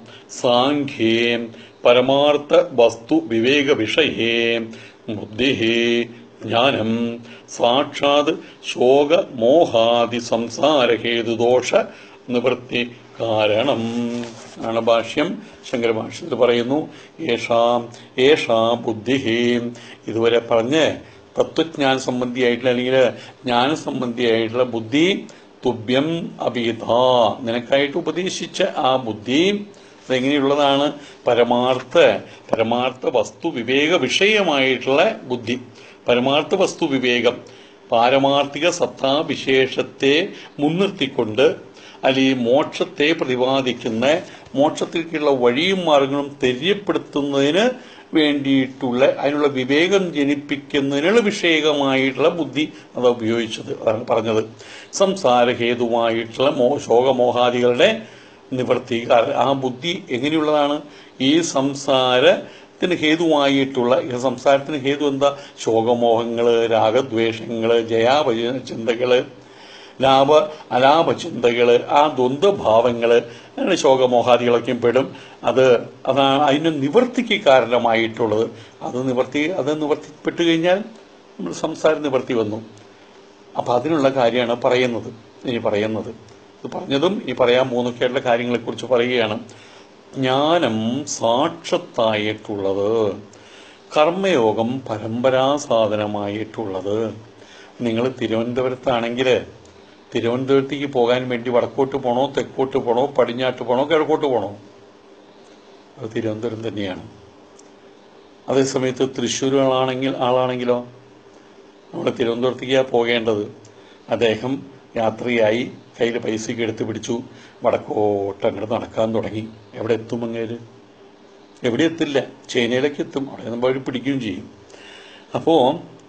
സാഖ്യേ പരമാർത്ഥ വസ്തു വിവേക വിഷയേ ബുദ്ധി ജ്ഞാനം സാക്ഷാത് ശോക മോഹാദി സംസാരഹേതുദോഷ നിവൃത്തി കാരണം ആണ് ഭാഷ്യം ശങ്കര ഭാഷ്യത്തിൽ പറയുന്നു ഏഷാം ഏഷാ ബുദ്ധി ഇതുവരെ പറഞ്ഞ് തത്വജ്ഞാന സംബന്ധിയായിട്ടുള്ള അല്ലെങ്കിൽ ജ്ഞാന സംബന്ധിയായിട്ടുള്ള ബുദ്ധി തുഭ്യം അഭിഹിത നിനക്കായിട്ട് ഉപദേശിച്ച ആ ബുദ്ധി അതെങ്ങനെയുള്ളതാണ് പരമാർത്ഥ പരമാർത്ഥ വസ്തു വിവേക വിഷയമായിട്ടുള്ള ബുദ്ധി പരമാർത്ഥ വസ്തു വിവേകം പാരമാർത്ഥിക സത്താവിശേഷത്തെ മുൻനിർത്തിക്കൊണ്ട് അല്ലെങ്കിൽ മോക്ഷത്തെ പ്രതിപാദിക്കുന്ന മോക്ഷത്തിലേക്കുള്ള വഴിയും മാർഗങ്ങളും തെര്യപ്പെടുത്തുന്നതിന് വേണ്ടിയിട്ടുള്ള അതിനുള്ള വിവേകം ജനിപ്പിക്കുന്നതിനുള്ള വിഷയകമായിട്ടുള്ള ബുദ്ധി അത് ഉപയോഗിച്ചത് അതാണ് പറഞ്ഞത് സംസാരഹേതുവായിട്ടുള്ള മോ ശോകമോഹാദികളുടെ നിവർത്തി കാരണം ആ ബുദ്ധി എങ്ങനെയുള്ളതാണ് ഈ സംസാരത്തിന് ഹേതുവായിട്ടുള്ള ഈ സംസാരത്തിന് ഹേതു എന്താ ശോകമോഹങ്ങള് രാഗദ്വേഷങ്ങള് ജയാപജയ ചിന്തകള് ലാഭ അലാഭ ചിന്തകള് ആ ദ്വന്ദ്ഭാവങ്ങള് അങ്ങനെ ശോകമോഹാദികളൊക്കെയും പെടും അത് അതാണ് അതിന് നിവർത്തിക്ക് കാരണമായിട്ടുള്ളത് അത് നിവർത്തി അത് നിവർത്തിപ്പെട്ടു കഴിഞ്ഞാൽ നമ്മൾ സംസാര നിവർത്തി വന്നു അപ്പൊ അതിനുള്ള കാര്യമാണ് പറയുന്നത് ഇനി പറയുന്നത് ഇത് പറഞ്ഞതും ഈ പറയാൻ മൂന്നൊക്കെയുള്ള കാര്യങ്ങളെക്കുറിച്ച് പറയുകയാണ് ജ്ഞാനം സാക്ഷത്തായിട്ടുള്ളത് കർമ്മയോഗം പരമ്പരാ സാധനമായിട്ടുള്ളത് നിങ്ങൾ തിരുവനന്തപുരത്താണെങ്കിൽ തിരുവനന്തപുരത്തേക്ക് പോകാൻ വേണ്ടി വടക്കോട്ട് പോണോ തെക്കോട്ട് പോണോ പടിഞ്ഞാട്ട് പോണോ കിഴക്കോട്ട് പോണോ അത് തിരുവനന്തപുരം തന്നെയാണ് അതേസമയത്ത് തൃശ്ശൂർ ആളാണെങ്കിൽ ആളാണെങ്കിലോ നമ്മൾ തിരുവനന്തപുരത്തേക്കാണ് പോകേണ്ടത് അദ്ദേഹം യാത്രയായി കയ്യിൽ പൈസയൊക്കെ എടുത്ത് പിടിച്ചു വടക്കോട്ട് അങ്ങോട്ട് നടക്കാൻ തുടങ്ങി എവിടെ എത്തും അങ്ങേര് എവിടെ എത്തില്ല ചൈനയിലേക്ക് എത്തും അവിടെ നമ്മൾ വഴി പിടിക്കുകയും ചെയ്യും അപ്പോൾ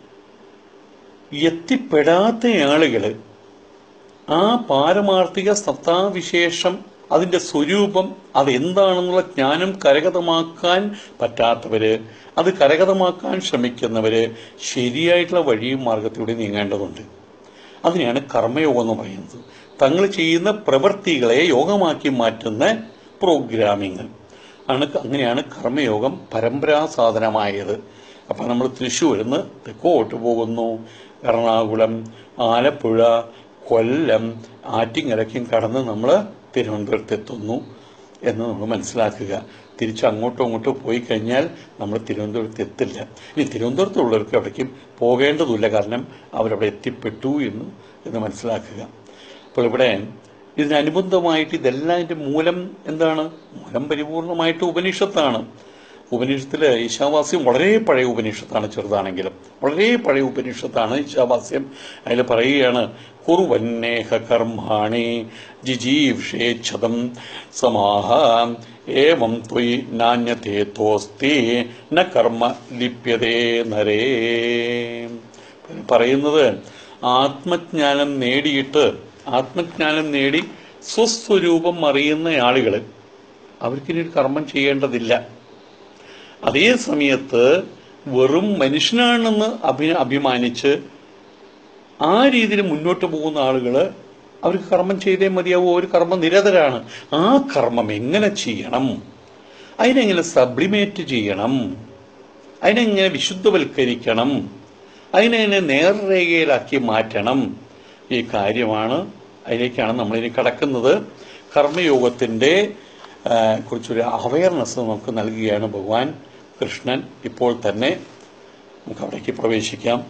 എത്തിപ്പെടാത്ത ആളുകൾ ആ പാരമാർത്ഥിക സത്താവിശേഷം അതിന്റെ സ്വരൂപം അതെന്താണെന്നുള്ള ജ്ഞാനം കരഗതമാക്കാൻ പറ്റാത്തവര് അത് കരഗതമാക്കാൻ ശ്രമിക്കുന്നവര് ശരിയായിട്ടുള്ള വഴിയും മാർഗത്തിലൂടെ നീങ്ങേണ്ടതുണ്ട് അതിനെയാണ് കർമ്മയോഗം എന്ന് പറയുന്നത് തങ്ങൾ ചെയ്യുന്ന പ്രവൃത്തികളെ യോഗമാക്കി മാറ്റുന്ന പ്രോഗ്രാമിങ് ആണ് അങ്ങനെയാണ് കർമ്മയോഗം പരമ്പരാ സാധനമായത് അപ്പൊ നമ്മൾ തൃശ്ശൂരിൽ നിന്ന് തെക്കോട്ട് പോകുന്നു എറണാകുളം ആലപ്പുഴ കൊല്ലം ആറ്റിങ്ങരയ്ക്കും കടന്ന് നമ്മൾ തിരുവനന്തപുരത്ത് എത്തുന്നു എന്ന് നമ്മൾ മനസ്സിലാക്കുക തിരിച്ച് അങ്ങോട്ടും ഇങ്ങോട്ടും പോയി കഴിഞ്ഞാൽ നമ്മൾ തിരുവനന്തപുരത്ത് എത്തില്ല ഇനി തിരുവനന്തപുരത്തുള്ളവർക്ക് അവിടേക്കും പോകേണ്ടതില്ല കാരണം അവരവിടെ എത്തിപ്പെട്ടു എന്ന് എന്ന് മനസ്സിലാക്കുക അപ്പോൾ ഇവിടെ ഇതിനനുബന്ധമായിട്ട് ഇതെല്ലാം ഇതിന്റെ മൂലം എന്താണ് മൂലം പരിപൂർണമായിട്ട് ഉപനിഷത്താണ് ഉപനിഷത്തില് ഈശാവാസ്യം വളരെ പഴയ ഉപനിഷത്താണ് ചെറുതാണെങ്കിലും വളരെ പഴയ ഉപനിഷത്താണ് ഈശാവാസ്യം അതിൽ പറയുകയാണ് കുറുവന്നേഹ കർമാണി ജിജീവിഷേച്ഛതം സമാഹ ഏവം ത്വയി നാണ്യതേ തോസ്തി ന കർമ്മ ലിപ്യതേ നരേ പറയുന്നത് ആത്മജ്ഞാനം നേടിയിട്ട് ആത്മജ്ഞാനം നേടി സ്വസ്വരൂപം അറിയുന്ന ആളുകൾ അവർക്കിനി ഒരു കർമ്മം ചെയ്യേണ്ടതില്ല അതേ സമയത്ത് വെറും മനുഷ്യനാണെന്ന് അഭി അഭിമാനിച്ച് ആ രീതിയിൽ മുന്നോട്ട് പോകുന്ന ആളുകൾ അവർക്ക് കർമ്മം ചെയ്തേ മതിയാവൂ ഒരു കർമ്മ നിരതരാണ് ആ കർമ്മം എങ്ങനെ ചെയ്യണം അതിനെങ്ങനെ സബ്ലിമേറ്റ് ചെയ്യണം അതിനെങ്ങനെ വിശുദ്ധവൽക്കരിക്കണം അതിനെങ്ങനെ നേർരേഖയിലാക്കി മാറ്റണം ഈ കാര്യമാണ് അതിലേക്കാണ് നമ്മളിനി കടക്കുന്നത് കർമ്മയോഗത്തിൻ്റെ ആ, കുറിച്ചൊരു അവയർനെസ് നമുക്ക് നൽകുകയാണ് ഭഗവാൻ കൃഷ്ണൻ ഇപ്പോൾ തന്നെ നമുക്ക് അവിടേക്ക് പ്രവേശിക്കാം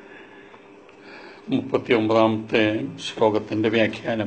മുപ്പത്തി ഒമ്പതാമത്തെ ശ്ലോകത്തിൻ്റെ വ്യാഖ്യാനം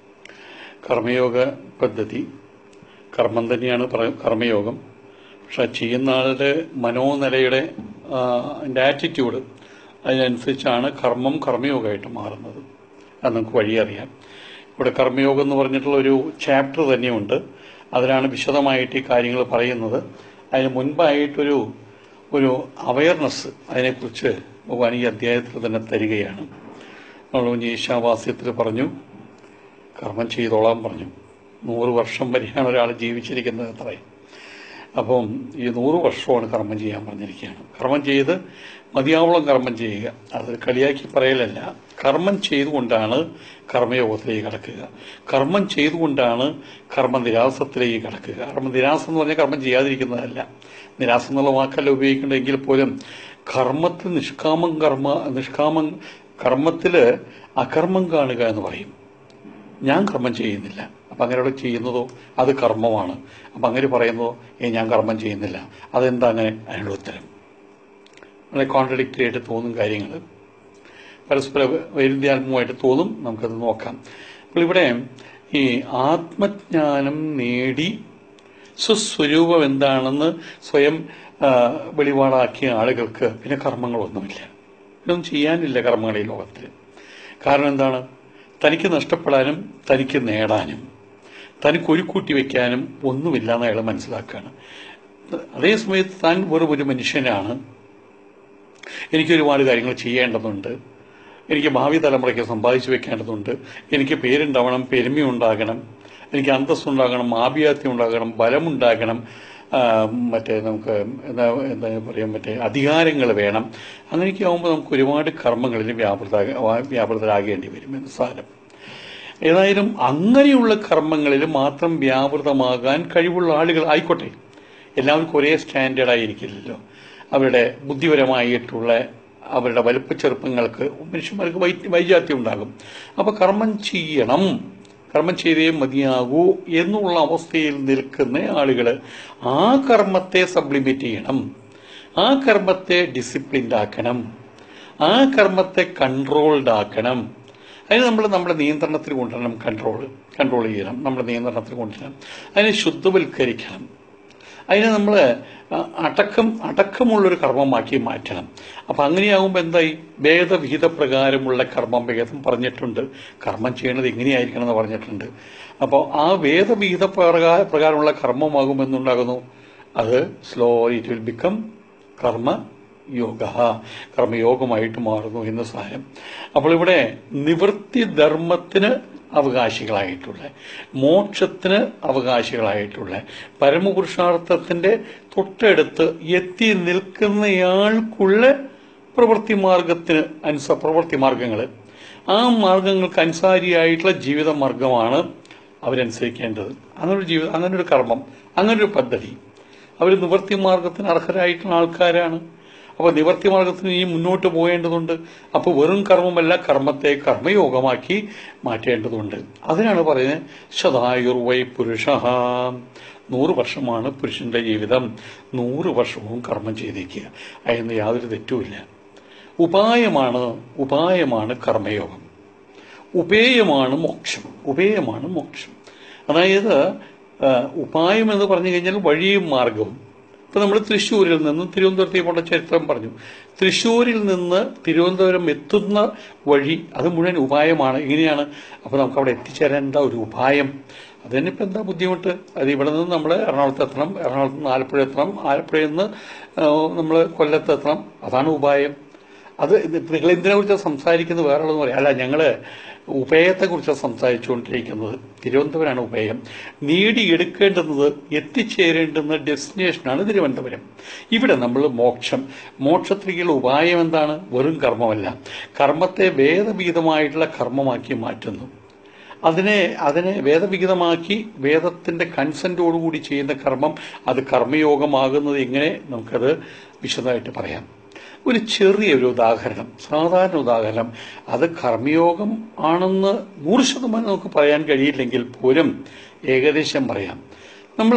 കർമ്മയോഗ പദ്ധതി കർമ്മം തന്നെയാണ് പറ- കർമ്മയോഗം പക്ഷെ ചെയ്യുന്ന ആളുടെ മനോനിലയുടെ അതിൻ്റെ ആറ്റിറ്റ്യൂഡ് അതിനനുസരിച്ചാണ് കർമ്മം കർമ്മയോഗമായിട്ട് മാറുന്നത് അത് നമുക്ക് വഴിയറിയാം ഇവിടെ കർമ്മയോഗം എന്ന് പറഞ്ഞിട്ടുള്ള ഒരു ചാപ്റ്റർ തന്നെയുണ്ട് അതിലാണ് വിശദമായിട്ട് ഈ കാര്യങ്ങൾ പറയുന്നത് അതിന് മുൻപായിട്ടൊരു ഒരു അവയർനെസ് അതിനെക്കുറിച്ച് ഭഗവാൻ ഈ അധ്യായത്തിൽ തന്നെ തരികയാണ് നമ്മൾ ഈശാവാസ്യത്തിൽ പറഞ്ഞു കർമ്മം ചെയ്തോളാൻ പറഞ്ഞു നൂറ് വർഷം വരെയാണ് ഒരാൾ ജീവിച്ചിരിക്കുന്നത് അത്രയും അപ്പം ഈ നൂറ് വർഷമാണ് കർമ്മം ചെയ്യാൻ പറഞ്ഞിരിക്കുകയാണ് കർമ്മം ചെയ്ത് മതിയാവളം കർമ്മം ചെയ്യുക അത് കളിയാക്കി പറയലല്ല കർമ്മം ചെയ്തുകൊണ്ടാണ് കർമ്മയോഗത്തിലേക്ക് കടക്കുക കർമ്മം ചെയ്തുകൊണ്ടാണ് കർമ്മനിരാസത്തിലേക്ക് കടക്കുക കർമ്മനിരാസം എന്ന് പറഞ്ഞാൽ കർമ്മം ചെയ്യാതിരിക്കുന്നതല്ല നിരാസം എന്നുള്ള വാക്കല്ല ഉപയോഗിക്കേണ്ടതെങ്കിൽ പോലും കർമ്മത്തിൽ നിഷ്കാമം കർമ്മ നിഷ്കാമം കർമ്മത്തിൽ അകർമ്മം കാണുക എന്ന് പറയും ഞാൻ കർമ്മം ചെയ്യുന്നില്ല അപ്പം അങ്ങനെ ചെയ്യുന്നതോ അത് കർമ്മമാണ് അപ്പം അങ്ങനെ പറയുന്നതോ ഏ ഞാൻ കർമ്മം ചെയ്യുന്നില്ല അതെന്താ അങ്ങനെ അതിനുള്ള ഉത്തരം വളരെ കോൺട്രഡിക്റ്ററി ആയിട്ട് തോന്നും കാര്യങ്ങൾ പരസ്പര വൈരുദ്ധ്യാത്മകമായിട്ട് തോന്നും നമുക്കത് നോക്കാം അപ്പോൾ ഇവിടെ ഈ ആത്മജ്ഞാനം നേടി സ്വസ്വരൂപം എന്താണെന്ന് സ്വയം ആ, വെളിപാടാക്കിയ ആളുകൾക്ക് പിന്നെ കർമ്മങ്ങളൊന്നുമില്ല ഇതൊന്നും ചെയ്യാനില്ല കർമ്മങ്ങൾ ഈ ലോകത്തിൽ കാരണം എന്താണ് തനിക്ക് നഷ്ടപ്പെടാനും തനിക്ക് നേടാനും തനിക്ക് ഒരു കൂട്ടി വയ്ക്കാനും ഒന്നുമില്ല എന്ന് അയാൾ മനസ്സിലാക്കുകയാണ് അതേസമയത്ത് താൻ വെറും ഒരു മനുഷ്യനാണ് എനിക്ക് ഒരുപാട് കാര്യങ്ങൾ ചെയ്യേണ്ടതുണ്ട് എനിക്ക് ഭാവി തലമുറയ്ക്ക് സമ്പാദിച്ചു വെക്കേണ്ടതുണ്ട് എനിക്ക് പേരുണ്ടാവണം പെരുമയുണ്ടാകണം എനിക്ക് അന്തസ്സുണ്ടാകണം ആഭിയാത്യം ഉണ്ടാകണം ബലമുണ്ടാകണം ആ, മറ്റേ നമുക്ക് എന്താ എന്താ പറയാൻ മറ്റേ അധികാരങ്ങൾ വേണം അങ്ങനെയൊക്കെ ആകുമ്പോൾ നമുക്ക് ഒരുപാട് കർമ്മങ്ങളിൽ വ്യാപൃത വ്യാപൃതരാകേണ്ടി വരും എന്ന് സാരം ഏതായാലും അങ്ങനെയുള്ള കർമ്മങ്ങളിൽ മാത്രം വ്യാപൃതമാകാൻ കഴിവുള്ള ആളുകൾ ആയിക്കോട്ടെ എല്ലാവർക്കും ഒരേ സ്റ്റാൻഡേർഡ് ആയിരിക്കില്ലല്ലോ അവരുടെ ബുദ്ധിപരമായിട്ടുള്ള അവരുടെ വലുപ്പച്ചെറുപ്പങ്ങൾക്ക് മനുഷ്യന്മാർക്ക് വൈ വൈജാത്യം ഉണ്ടാകും അപ്പൊ കർമ്മം ചെയ്യണം കർമ്മം ചെയ്തേ മതിയാകൂ എന്നുള്ള അവസ്ഥയിൽ നിൽക്കുന്ന ആളുകൾ ആ കർമ്മത്തെ സബ്ലിമേറ്റ് ചെയ്യണം ആ കർമ്മത്തെ ഡിസിപ്ലിൻഡ് ആക്കണം ആ കർമ്മത്തെ കൺട്രോൾഡ് ആക്കണം അതിന് നമ്മൾ നമ്മുടെ നിയന്ത്രണത്തിൽ കൊണ്ടുവരണം കൺട്രോൾ കൺട്രോൾ ചെയ്യണം നമ്മുടെ നിയന്ത്രണത്തിൽ കൊണ്ടുവരണം അതിനെ ശുദ്ധവൽക്കരിക്കണം അതിനെ നമ്മൾ അടക്കം അടക്കമുള്ളൊരു കർമ്മമാക്കി മാറ്റണം അപ്പം അങ്ങനെയാകുമ്പോൾ എന്തായി ഭേദവിഹിത പ്രകാരമുള്ള കർമ്മം ഭേദം പറഞ്ഞിട്ടുണ്ട് കർമ്മം ചെയ്യേണ്ടത് എങ്ങനെയായിരിക്കണം എന്ന് പറഞ്ഞിട്ടുണ്ട് അപ്പോൾ ആ വേദവിഹിത പ്രകാര പ്രകാരമുള്ള കർമ്മമാകുമെന്നുണ്ടാകുന്നു അത് സ്ലോ ഇറ്റ് വിൽ ബിക്കം കർമ്മ യോഗ കർമ്മയോഗമായിട്ട് മാറുന്നു എന്ന് സാരം അപ്പോൾ ഇവിടെ നിവൃത്തി ധർമ്മത്തിന് അവകാശികളായിട്ടുള്ള മോക്ഷത്തിന് അവകാശികളായിട്ടുള്ള പരമപുരുഷാർത്ഥത്തിന്റെ തൊട്ടടുത്ത് എത്തി നിൽക്കുന്നയാൾക്കുള്ള പ്രവൃത്തി മാർഗത്തിന് അനുസ പ്രവൃത്തി മാർഗങ്ങൾ ആ മാർഗങ്ങൾക്ക് അനുസാരിയായിട്ടുള്ള ജീവിത മാർഗമാണ് അവരനുസരിക്കേണ്ടത് അങ്ങനൊരു ജീവിതം അങ്ങനൊരു കർമ്മം അങ്ങനൊരു പദ്ധതി അവർ നിവൃത്തി മാർഗത്തിന് അർഹരായിട്ടുള്ള ആൾക്കാരാണ് അപ്പോൾ നിവർത്തി മാർഗത്തിന് ഇനി മുന്നോട്ട് പോകേണ്ടതുണ്ട് അപ്പോൾ വെറും കർമ്മമല്ല കർമ്മത്തെ കർമ്മയോഗമാക്കി മാറ്റേണ്ടതുണ്ട് അതിനാണ് പറയുന്നത് ശതായുർവൈ പുരുഷ നൂറ് വർഷമാണ് പുരുഷന്റെ ജീവിതം നൂറ് വർഷവും കർമ്മം ചെയ്തേക്കുക അതിന് യാതൊരു തെറ്റുമില്ല ഉപായമാണ് ഉപായമാണ് കർമ്മയോഗം ഉപേയമാണ് മോക്ഷം ഉപേയമാണ് മോക്ഷം അതായത് ആ, ഉപായം എന്ന് പറഞ്ഞു കഴിഞ്ഞാൽ വഴിയും മാർഗവും ഇപ്പൊ നമ്മൾ തൃശ്ശൂരിൽ നിന്ന് തിരുവനന്തപുരത്തേക്ക് പോകേണ്ട ചരിത്രം പറഞ്ഞു തൃശ്ശൂരിൽ നിന്ന് തിരുവനന്തപുരം എത്തുന്ന വഴി അത് മുഴുവൻ ഉപായമാണ് എങ്ങനെയാണ് അപ്പൊ നമുക്ക് അവിടെ എത്തിച്ചേരാൻ എന്താ ഒരു ഉപായം അത് തന്നെ ഇപ്പൊ എന്താ ബുദ്ധിമുട്ട് അത് ഇവിടെ നിന്ന് നമ്മൾ എറണാകുളത്ത് എത്തണം എറണാകുളത്ത് നിന്ന് ആലപ്പുഴ എത്തണം ആലപ്പുഴയിൽ നിന്ന് നമ്മൾ കൊല്ലത്ത് എത്തണം അതാണ് ഉപായം അത് നിങ്ങൾ എന്തിനെ കുറിച്ച് സംസാരിക്കുന്നത് വേറെ ഉള്ളതെന്ന് പറയാം അല്ല ഞങ്ങള് ഉപയത്തെ കുറിച്ചാണ് സംസാരിച്ചുകൊണ്ടിരിക്കുന്നത് തിരുവനന്തപുരമാണ് ഉപയം നേടിയെടുക്കേണ്ടുന്നത് എത്തിച്ചേരേണ്ടുന്ന ഡെസ്റ്റിനേഷനാണ് തിരുവനന്തപുരം ഇവിടെ നമ്മൾ മോക്ഷം മോക്ഷത്തിലേക്കുള്ള ഉപായം എന്താണ് വെറും കർമ്മമല്ല കർമ്മത്തെ വേദവിഹിതമായിട്ടുള്ള കർമ്മമാക്കി മാറ്റുന്നു അതിനെ അതിനെ വേദവിഹിതമാക്കി വേദത്തിന്റെ കൺസെന്റോടുകൂടി ചെയ്യുന്ന കർമ്മം അത് കർമ്മയോഗമാകുന്നത് എങ്ങനെ നമുക്കത് വിശദമായിട്ട് പറയാം ഒരു ചെറിയൊരു ഉദാഹരണം സാധാരണ ഉദാഹരണം അത് കർമ്മയോഗം ആണെന്ന് നൂറ് ശതമാനം നമുക്ക് പറയാൻ കഴിയില്ലെങ്കിൽ പോലും ഏകദേശം പറയാം നമ്മൾ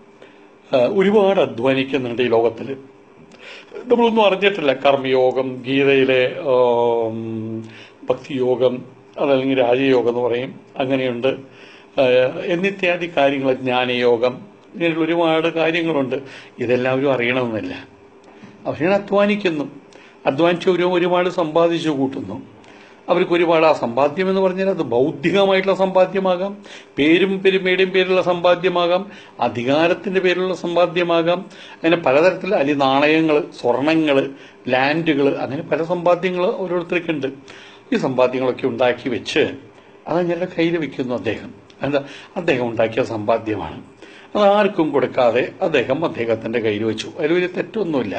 ഒരുപാട് അധ്വാനിക്കുന്നുണ്ട് ഈ ലോകത്തിൽ നമ്മളൊന്നും അറിഞ്ഞിട്ടില്ല കർമ്മയോഗം ഗീതയിലെ ആം, ഭക്തിയോഗം അതല്ലെങ്കിൽ രാജയോഗം എന്ന് പറയും അങ്ങനെയുണ്ട് ആ, എന്നിത്യാദി കാര്യങ്ങൾ ജ്ഞാനയോഗം ഇങ്ങനെയുള്ള ഒരുപാട് കാര്യങ്ങളുണ്ട് ഇതെല്ലാവരും അറിയണമെന്നില്ല അവരിങ്ങനെ അധ്വാനിക്കുന്നു അധ്വാനിച്ച് ഒരു ഒരുപാട് സമ്പാദിച്ചു കൂട്ടുന്നു അവർക്ക് ഒരുപാട് ആ സമ്പാദ്യം എന്ന് പറഞ്ഞാൽ അത് ബൗദ്ധികമായിട്ടുള്ള സമ്പാദ്യമാകാം പേരും പെരുമയുടെയും പേരിലുള്ള സമ്പാദ്യമാകാം അധികാരത്തിന്റെ പേരിലുള്ള സമ്പാദ്യമാകാം അങ്ങനെ പലതരത്തിൽ അല്ലെ നാണയങ്ങൾ സ്വർണങ്ങൾ ലാൻഡുകൾ അങ്ങനെ പല സമ്പാദ്യങ്ങൾ ഓരോരുത്തർക്കുണ്ട് ഈ സമ്പാദ്യങ്ങളൊക്കെ ഉണ്ടാക്കി വെച്ച് അതങ്ങനെ കയ്യിൽ വെക്കുന്നു അദ്ദേഹം എന്താ അദ്ദേഹം ഉണ്ടാക്കിയ സമ്പാദ്യമാണ് അത് ആർക്കും കൊടുക്കാതെ അദ്ദേഹം അദ്ദേഹത്തിന്റെ കയ്യിൽ വെച്ചു അതിൽ വലിയ തെറ്റൊന്നുമില്ല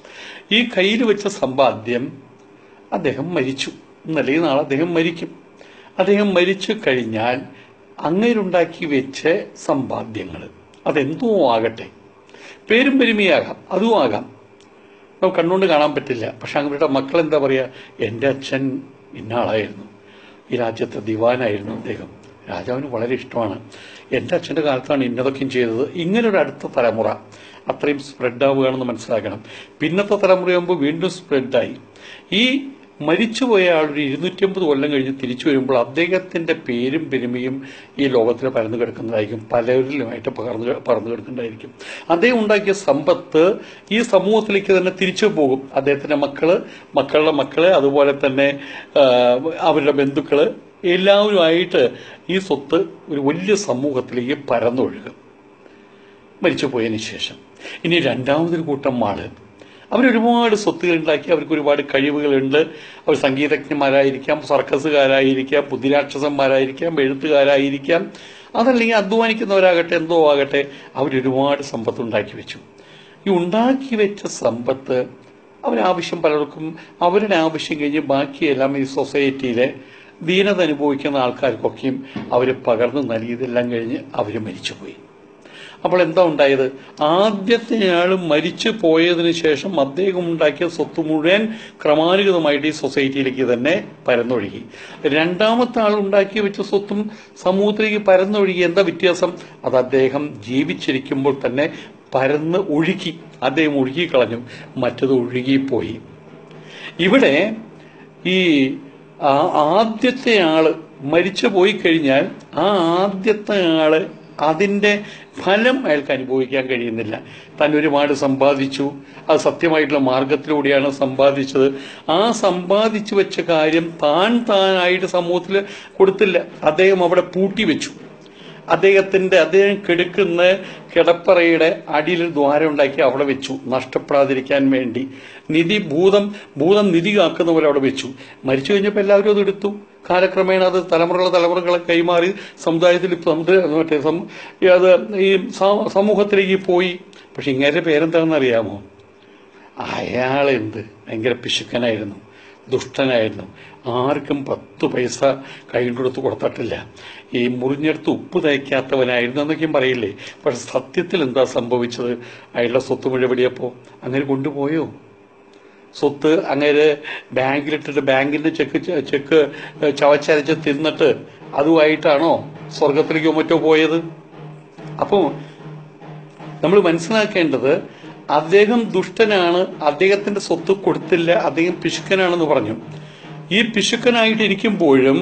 ഈ കയ്യിൽ വെച്ച സമ്പാദ്യം അദ്ദേഹം മരിച്ചു എന്നല്ലെങ്കിൽ നാളെ അദ്ദേഹം മരിക്കും അദ്ദേഹം മരിച്ചു കഴിഞ്ഞാൽ അങ്ങേരുണ്ടാക്കി വെച്ച സമ്പാദ്യങ്ങൾ അതെന്തോ ആകട്ടെ പേരും പെരുമയാകാം അതും ആകാം നമുക്ക് കണ്ണുകൊണ്ട് കാണാൻ പറ്റില്ല പക്ഷെ അവരുടെ മക്കൾ എന്താ പറയാ എൻ്റെ അച്ഛൻ ഇന്നാളായിരുന്നു ഈ രാജ്യത്തെ ദിവാനായിരുന്നു അദ്ദേഹം രാജാവിന് വളരെ ഇഷ്ടമാണ് എൻ്റെ അച്ഛൻ്റെ കാലത്താണ് ഇന്നതൊക്കെയും ചെയ്തത് ഇങ്ങനൊരു അടുത്ത തലമുറ അത്രയും സ്പ്രെഡ് ആവുകയാണെന്ന് മനസ്സിലാക്കണം പിന്നത്തെ തലമുറയാകുമ്പോൾ വീണ്ടും സ്പ്രെഡായി ഈ മരിച്ചുപോയ ആൾ ഒരു ഇരുന്നൂറ്റമ്പത് കൊല്ലം കഴിഞ്ഞ് തിരിച്ചു വരുമ്പോൾ അദ്ദേഹത്തിന്റെ പേരും പെരുമയും ഈ ലോകത്തിൽ പരന്നു കിടക്കുന്നതായിരിക്കും പലരിലുമായിട്ട് പകർന്നു പറന്നു കിടക്കുന്നതായിരിക്കും അദ്ദേഹം ഉണ്ടാക്കിയ സമ്പത്ത് ഈ സമൂഹത്തിലേക്ക് തന്നെ തിരിച്ചു പോകും അദ്ദേഹത്തിന്റെ മക്കള് മക്കളുടെ മക്കള് അതുപോലെ തന്നെ ആ, അവരുടെ ബന്ധുക്കള് എല്ലാവരുമായിട്ട് ഈ സ്വത്ത് ഒരു വലിയ സമൂഹത്തിലേക്ക് പരന്നൊഴുകും മരിച്ചു പോയതിനു ശേഷം ഇനി രണ്ടാമതൊരു കൂട്ടം ആള് അവരൊരുപാട് സ്വത്തുകൾ ഉണ്ടാക്കി അവർക്ക് ഒരുപാട് കഴിവുകളുണ്ട് അവർ സംഗീതജ്ഞന്മാരായിരിക്കാം സർക്കസുകാരായിരിക്കാം ബുദ്ധിരാക്ഷസന്മാരായിരിക്കാം എഴുത്തുകാരായിരിക്കാം അതല്ലെങ്കിൽ അധ്വാനിക്കുന്നവരാകട്ടെ എന്തോ ആകട്ടെ അവരൊരുപാട് സമ്പത്ത് ഉണ്ടാക്കി വെച്ചു ഈ ഉണ്ടാക്കി വെച്ച സമ്പത്ത് അവരാവശ്യം പലർക്കും അവരുടെ ആവശ്യം കഴിഞ്ഞ് ബാക്കിയെല്ലാം ഈ സൊസൈറ്റിയിലെ ദീനത അനുഭവിക്കുന്ന ആൾക്കാർക്കൊക്കെയും അവർ പകർന്നു നൽകിയതെല്ലാം കഴിഞ്ഞ് അവർ മരിച്ചുപോയി അപ്പോൾ എന്താ ഉണ്ടായത് ആദ്യത്തെ ആൾ മരിച്ചു പോയതിനു ശേഷം അദ്ദേഹം ഉണ്ടാക്കിയ സ്വത്ത് മുഴുവൻ ക്രമാനുഗതമായിട്ട് ഈ സൊസൈറ്റിയിലേക്ക് തന്നെ പരന്നൊഴുകി രണ്ടാമത്തെ ആൾ ഉണ്ടാക്കി വെച്ച സ്വത്തും സമൂഹത്തിലേക്ക് പരന്നൊഴുകി എന്താ വ്യത്യാസം അത് അദ്ദേഹം ജീവിച്ചിരിക്കുമ്പോൾ തന്നെ പരന്ന് ഒഴുകി അദ്ദേഹം ഒഴുകിക്കളഞ്ഞു മറ്റത് ഒഴുകിപ്പോയി ഇവിടെ ഈ ആ- ആദ്യത്തെ ആള് മരിച്ചു പോയി കഴിഞ്ഞാൽ ആ ആദ്യത്തെ ആള് അതിന്റെ ഫലം അയാൾക്ക് അനുഭവിക്കാൻ കഴിയുന്നില്ല താൻ ഒരുപാട് സമ്പാദിച്ചു അത് സത്യമായിട്ടുള്ള മാർഗത്തിലൂടെയാണ് സമ്പാദിച്ചത് ആ സമ്പാദിച്ചു വെച്ച കാര്യം താൻ താനായിട്ട് സമൂഹത്തിൽ കൊടുത്തില്ല അദ്ദേഹം അവിടെ പൂട്ടി വെച്ചു അദ്ദേഹത്തിന്റെ അദ്ദേഹം കിടക്കുന്ന കിടപ്പറയുടെ അടിയിൽ ഒരു ദ്വാരം ഉണ്ടാക്കി അവിടെ വെച്ചു നഷ്ടപ്പെടാതിരിക്കാൻ വേണ്ടി നിധി ഭൂതം ഭൂതം നിധി കാക്കുന്ന പോലെ അവിടെ വെച്ചു മരിച്ചു കഴിഞ്ഞപ്പോൾ എല്ലാവരും അത് എടുത്തു കാലക്രമേണ അത് തലമുറകളെ തലമുറകളെ കൈമാറി സമുദായത്തിൽ ഇപ്പൊ സമുദ്ര മറ്റേ സം- ഈ അത് ഈ സ- സമൂഹത്തിലേക്ക് പോയി പക്ഷെ ഇങ്ങനെ പേരെന്താണെന്ന് അറിയാമോ അയാളെന്ത് ഭയങ്കര പിശുക്കനായിരുന്നു ദുഷ്ടനായിരുന്നു ആർക്കും പത്ത് പൈസ കയ്യിൽ കൊടുത്ത് കൊടുത്തിട്ടില്ല ഈ മുറിഞ്ഞെടുത്ത് ഉപ്പ് തയ്ക്കാത്തവനായിരുന്നു എന്നൊക്കെയും പറയില്ലേ പക്ഷെ സത്യത്തിൽ എന്താ സംഭവിച്ചത് അയാളുടെ സ്വത്ത് മുഴുവടിയപ്പോ അങ്ങനെ കൊണ്ടുപോയോ സ്വത്ത് അങ്ങനെ ബാങ്കിലിട്ടിട്ട് ബാങ്കിന്റെ ചെക്ക് ച- ചെക്ക് ചവച്ചരച്ച് തിന്നിട്ട് അതുമായിട്ടാണോ സ്വർഗത്തിലേക്കോ മറ്റോ പോയത് അപ്പോ നമ്മൾ മനസ്സിലാക്കേണ്ടത് അദ്ദേഹം ദുഷ്ടനാണ് അദ്ദേഹത്തിന്റെ സ്വത്ത് കൊടുത്തില്ല അദ്ദേഹം പിശുക്കനാണെന്ന് പറഞ്ഞു ഈ പിശുക്കനായിട്ട് ഇരിക്കുമ്പോഴും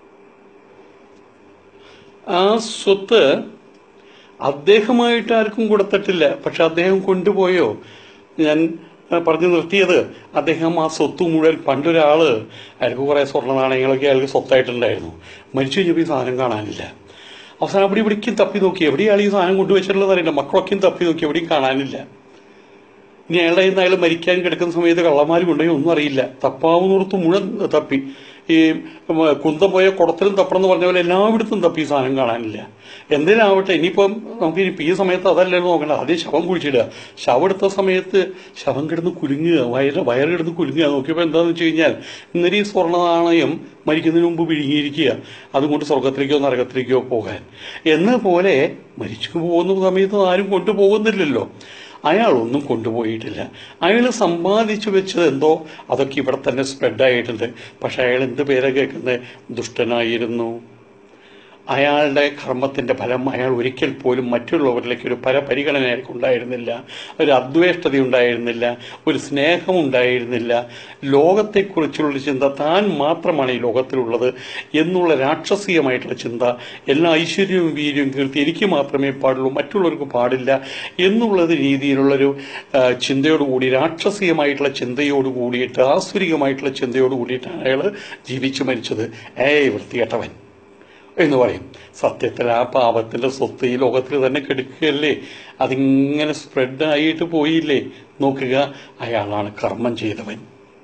ആ സ്വത്ത് അദ്ദേഹമായിട്ട് ആർക്കും കൊടുത്തിട്ടില്ല പക്ഷെ അദ്ദേഹം കൊണ്ടുപോയോ ഞാൻ ആ, പറഞ്ഞു നിർത്തിയത് അദ്ദേഹം ആ സ്വത്ത് മുഴുവൻ പണ്ടൊരാള് അയാൾക്ക് കുറെ സ്വർണ്ണ നാണയങ്ങളൊക്കെ അയാൾക്ക് സ്വത്തായിട്ടുണ്ടായിരുന്നു മരിച്ചു കഴിഞ്ഞപ്പോൾ ഈ സാധനം കാണാനില്ല അവസാനം അവിടെ ഇവിടേക്കും തപ്പി നോക്കി എവിടെയാണ് ഈ സാധനം കൊണ്ടുവച്ചിട്ടുള്ളത് അറിയില്ല മക്കളൊക്കെയും തപ്പി നോക്കി എവിടെയും കാണാനില്ല ഇനി അയാളുടെ കയ്യിൽ നിന്ന് അയാൾ മരിക്കാൻ കിടക്കുന്ന സമയത്ത് കള്ളന്മാർ കൊണ്ടുപോയി ഒന്നും അറിയില്ല തപ്പാവുന്നിടത്ത് മുഴുവൻ തപ്പി ഈ ഉം, കുന്തം പോയ കുടത്തിലും തപ്പണം എന്ന് പറഞ്ഞ പോലെ എല്ലായിടത്തും തപ്പി ഈ സാധനം കാണാനില്ല എന്തിനാവട്ടെ ഇനിയിപ്പം നമുക്ക് ഇനി ഈ സമയത്ത് അതല്ലല്ലോ നോക്കണ്ട ആദ്യം ശവം കുഴിച്ചിടുക ശവം എടുത്ത സമയത്ത് ശവം കിടന്ന് കുലുങ്ങുക വയറ് വയറ് കിടന്ന് കുലുങ്ങുക നോക്കിയപ്പോൾ എന്താണെന്ന് വെച്ച് കഴിഞ്ഞാൽ ഇന്നലെ ഈ സ്വർണ്ണ നാണയം മരിക്കുന്നതിന് മുമ്പ് വിഴുങ്ങിയിരിക്കുക അതുകൊണ്ട് സ്വർഗത്തിലേക്കോ നരകത്തിലേക്കോ പോകാൻ എന്ന പോലെ മരിച്ചു പോകുന്ന സമയത്ത് ആരും കൊണ്ടുപോകുന്നില്ലല്ലോ അയാളൊന്നും കൊണ്ടുപോയിട്ടില്ല അയാൾ സമ്പാദിച്ചു വെച്ചത് എന്തോ അതൊക്കെ ഇവിടെ തന്നെ സ്പ്രെഡായിട്ടുണ്ട് പക്ഷെ അയാൾ എന്ത് പേരാ കേൾക്കുന്നത് ദുഷ്ടനായിരുന്നു അയാളുടെ കർമ്മത്തിന്റെ ഫലം അയാൾ ഒരിക്കൽ പോലും മറ്റുള്ളവരിലേക്ക് ഒരു പരപരിഗണന അയാൾക്ക് ഉണ്ടായിരുന്നില്ല ഒരു അദ്വേഷ്ടത ഉണ്ടായിരുന്നില്ല ഒരു സ്നേഹം ഉണ്ടായിരുന്നില്ല ലോകത്തെക്കുറിച്ചുള്ള ചിന്ത താൻ മാത്രമാണ് ഈ ലോകത്തിലുള്ളത് എന്നുള്ള രാക്ഷസീയമായിട്ടുള്ള ചിന്ത എല്ലാ ഐശ്വര്യവും വീര്യവും കീർത്തി എനിക്ക് മാത്രമേ പാടുള്ളൂ മറ്റുള്ളവർക്ക് പാടില്ല എന്നുള്ളത് രീതിയിലുള്ളൊരു ആ, ചിന്തയോടുകൂടി രാക്ഷസീയമായിട്ടുള്ള ചിന്തയോട് കൂടിയിട്ട് ആസുരികമായിട്ടുള്ള ചിന്തയോട് കൂടിയിട്ടാണ് അയാൾ ജീവിച്ചു മരിച്ചത് ഏയ് വൃത്തികെട്ടവൻ എന്ന് പറയും സത്യത്തിൽ ആ പാപത്തിന്റെ സ്വത്ത് ഈ ലോകത്തിൽ തന്നെ കെടുക്കുകയല്ലേ അതിങ്ങനെ സ്പ്രെഡായിട്ട് പോയില്ലേ നോക്കുക അയാളാണ് കർമ്മം ചെയ്തവൻ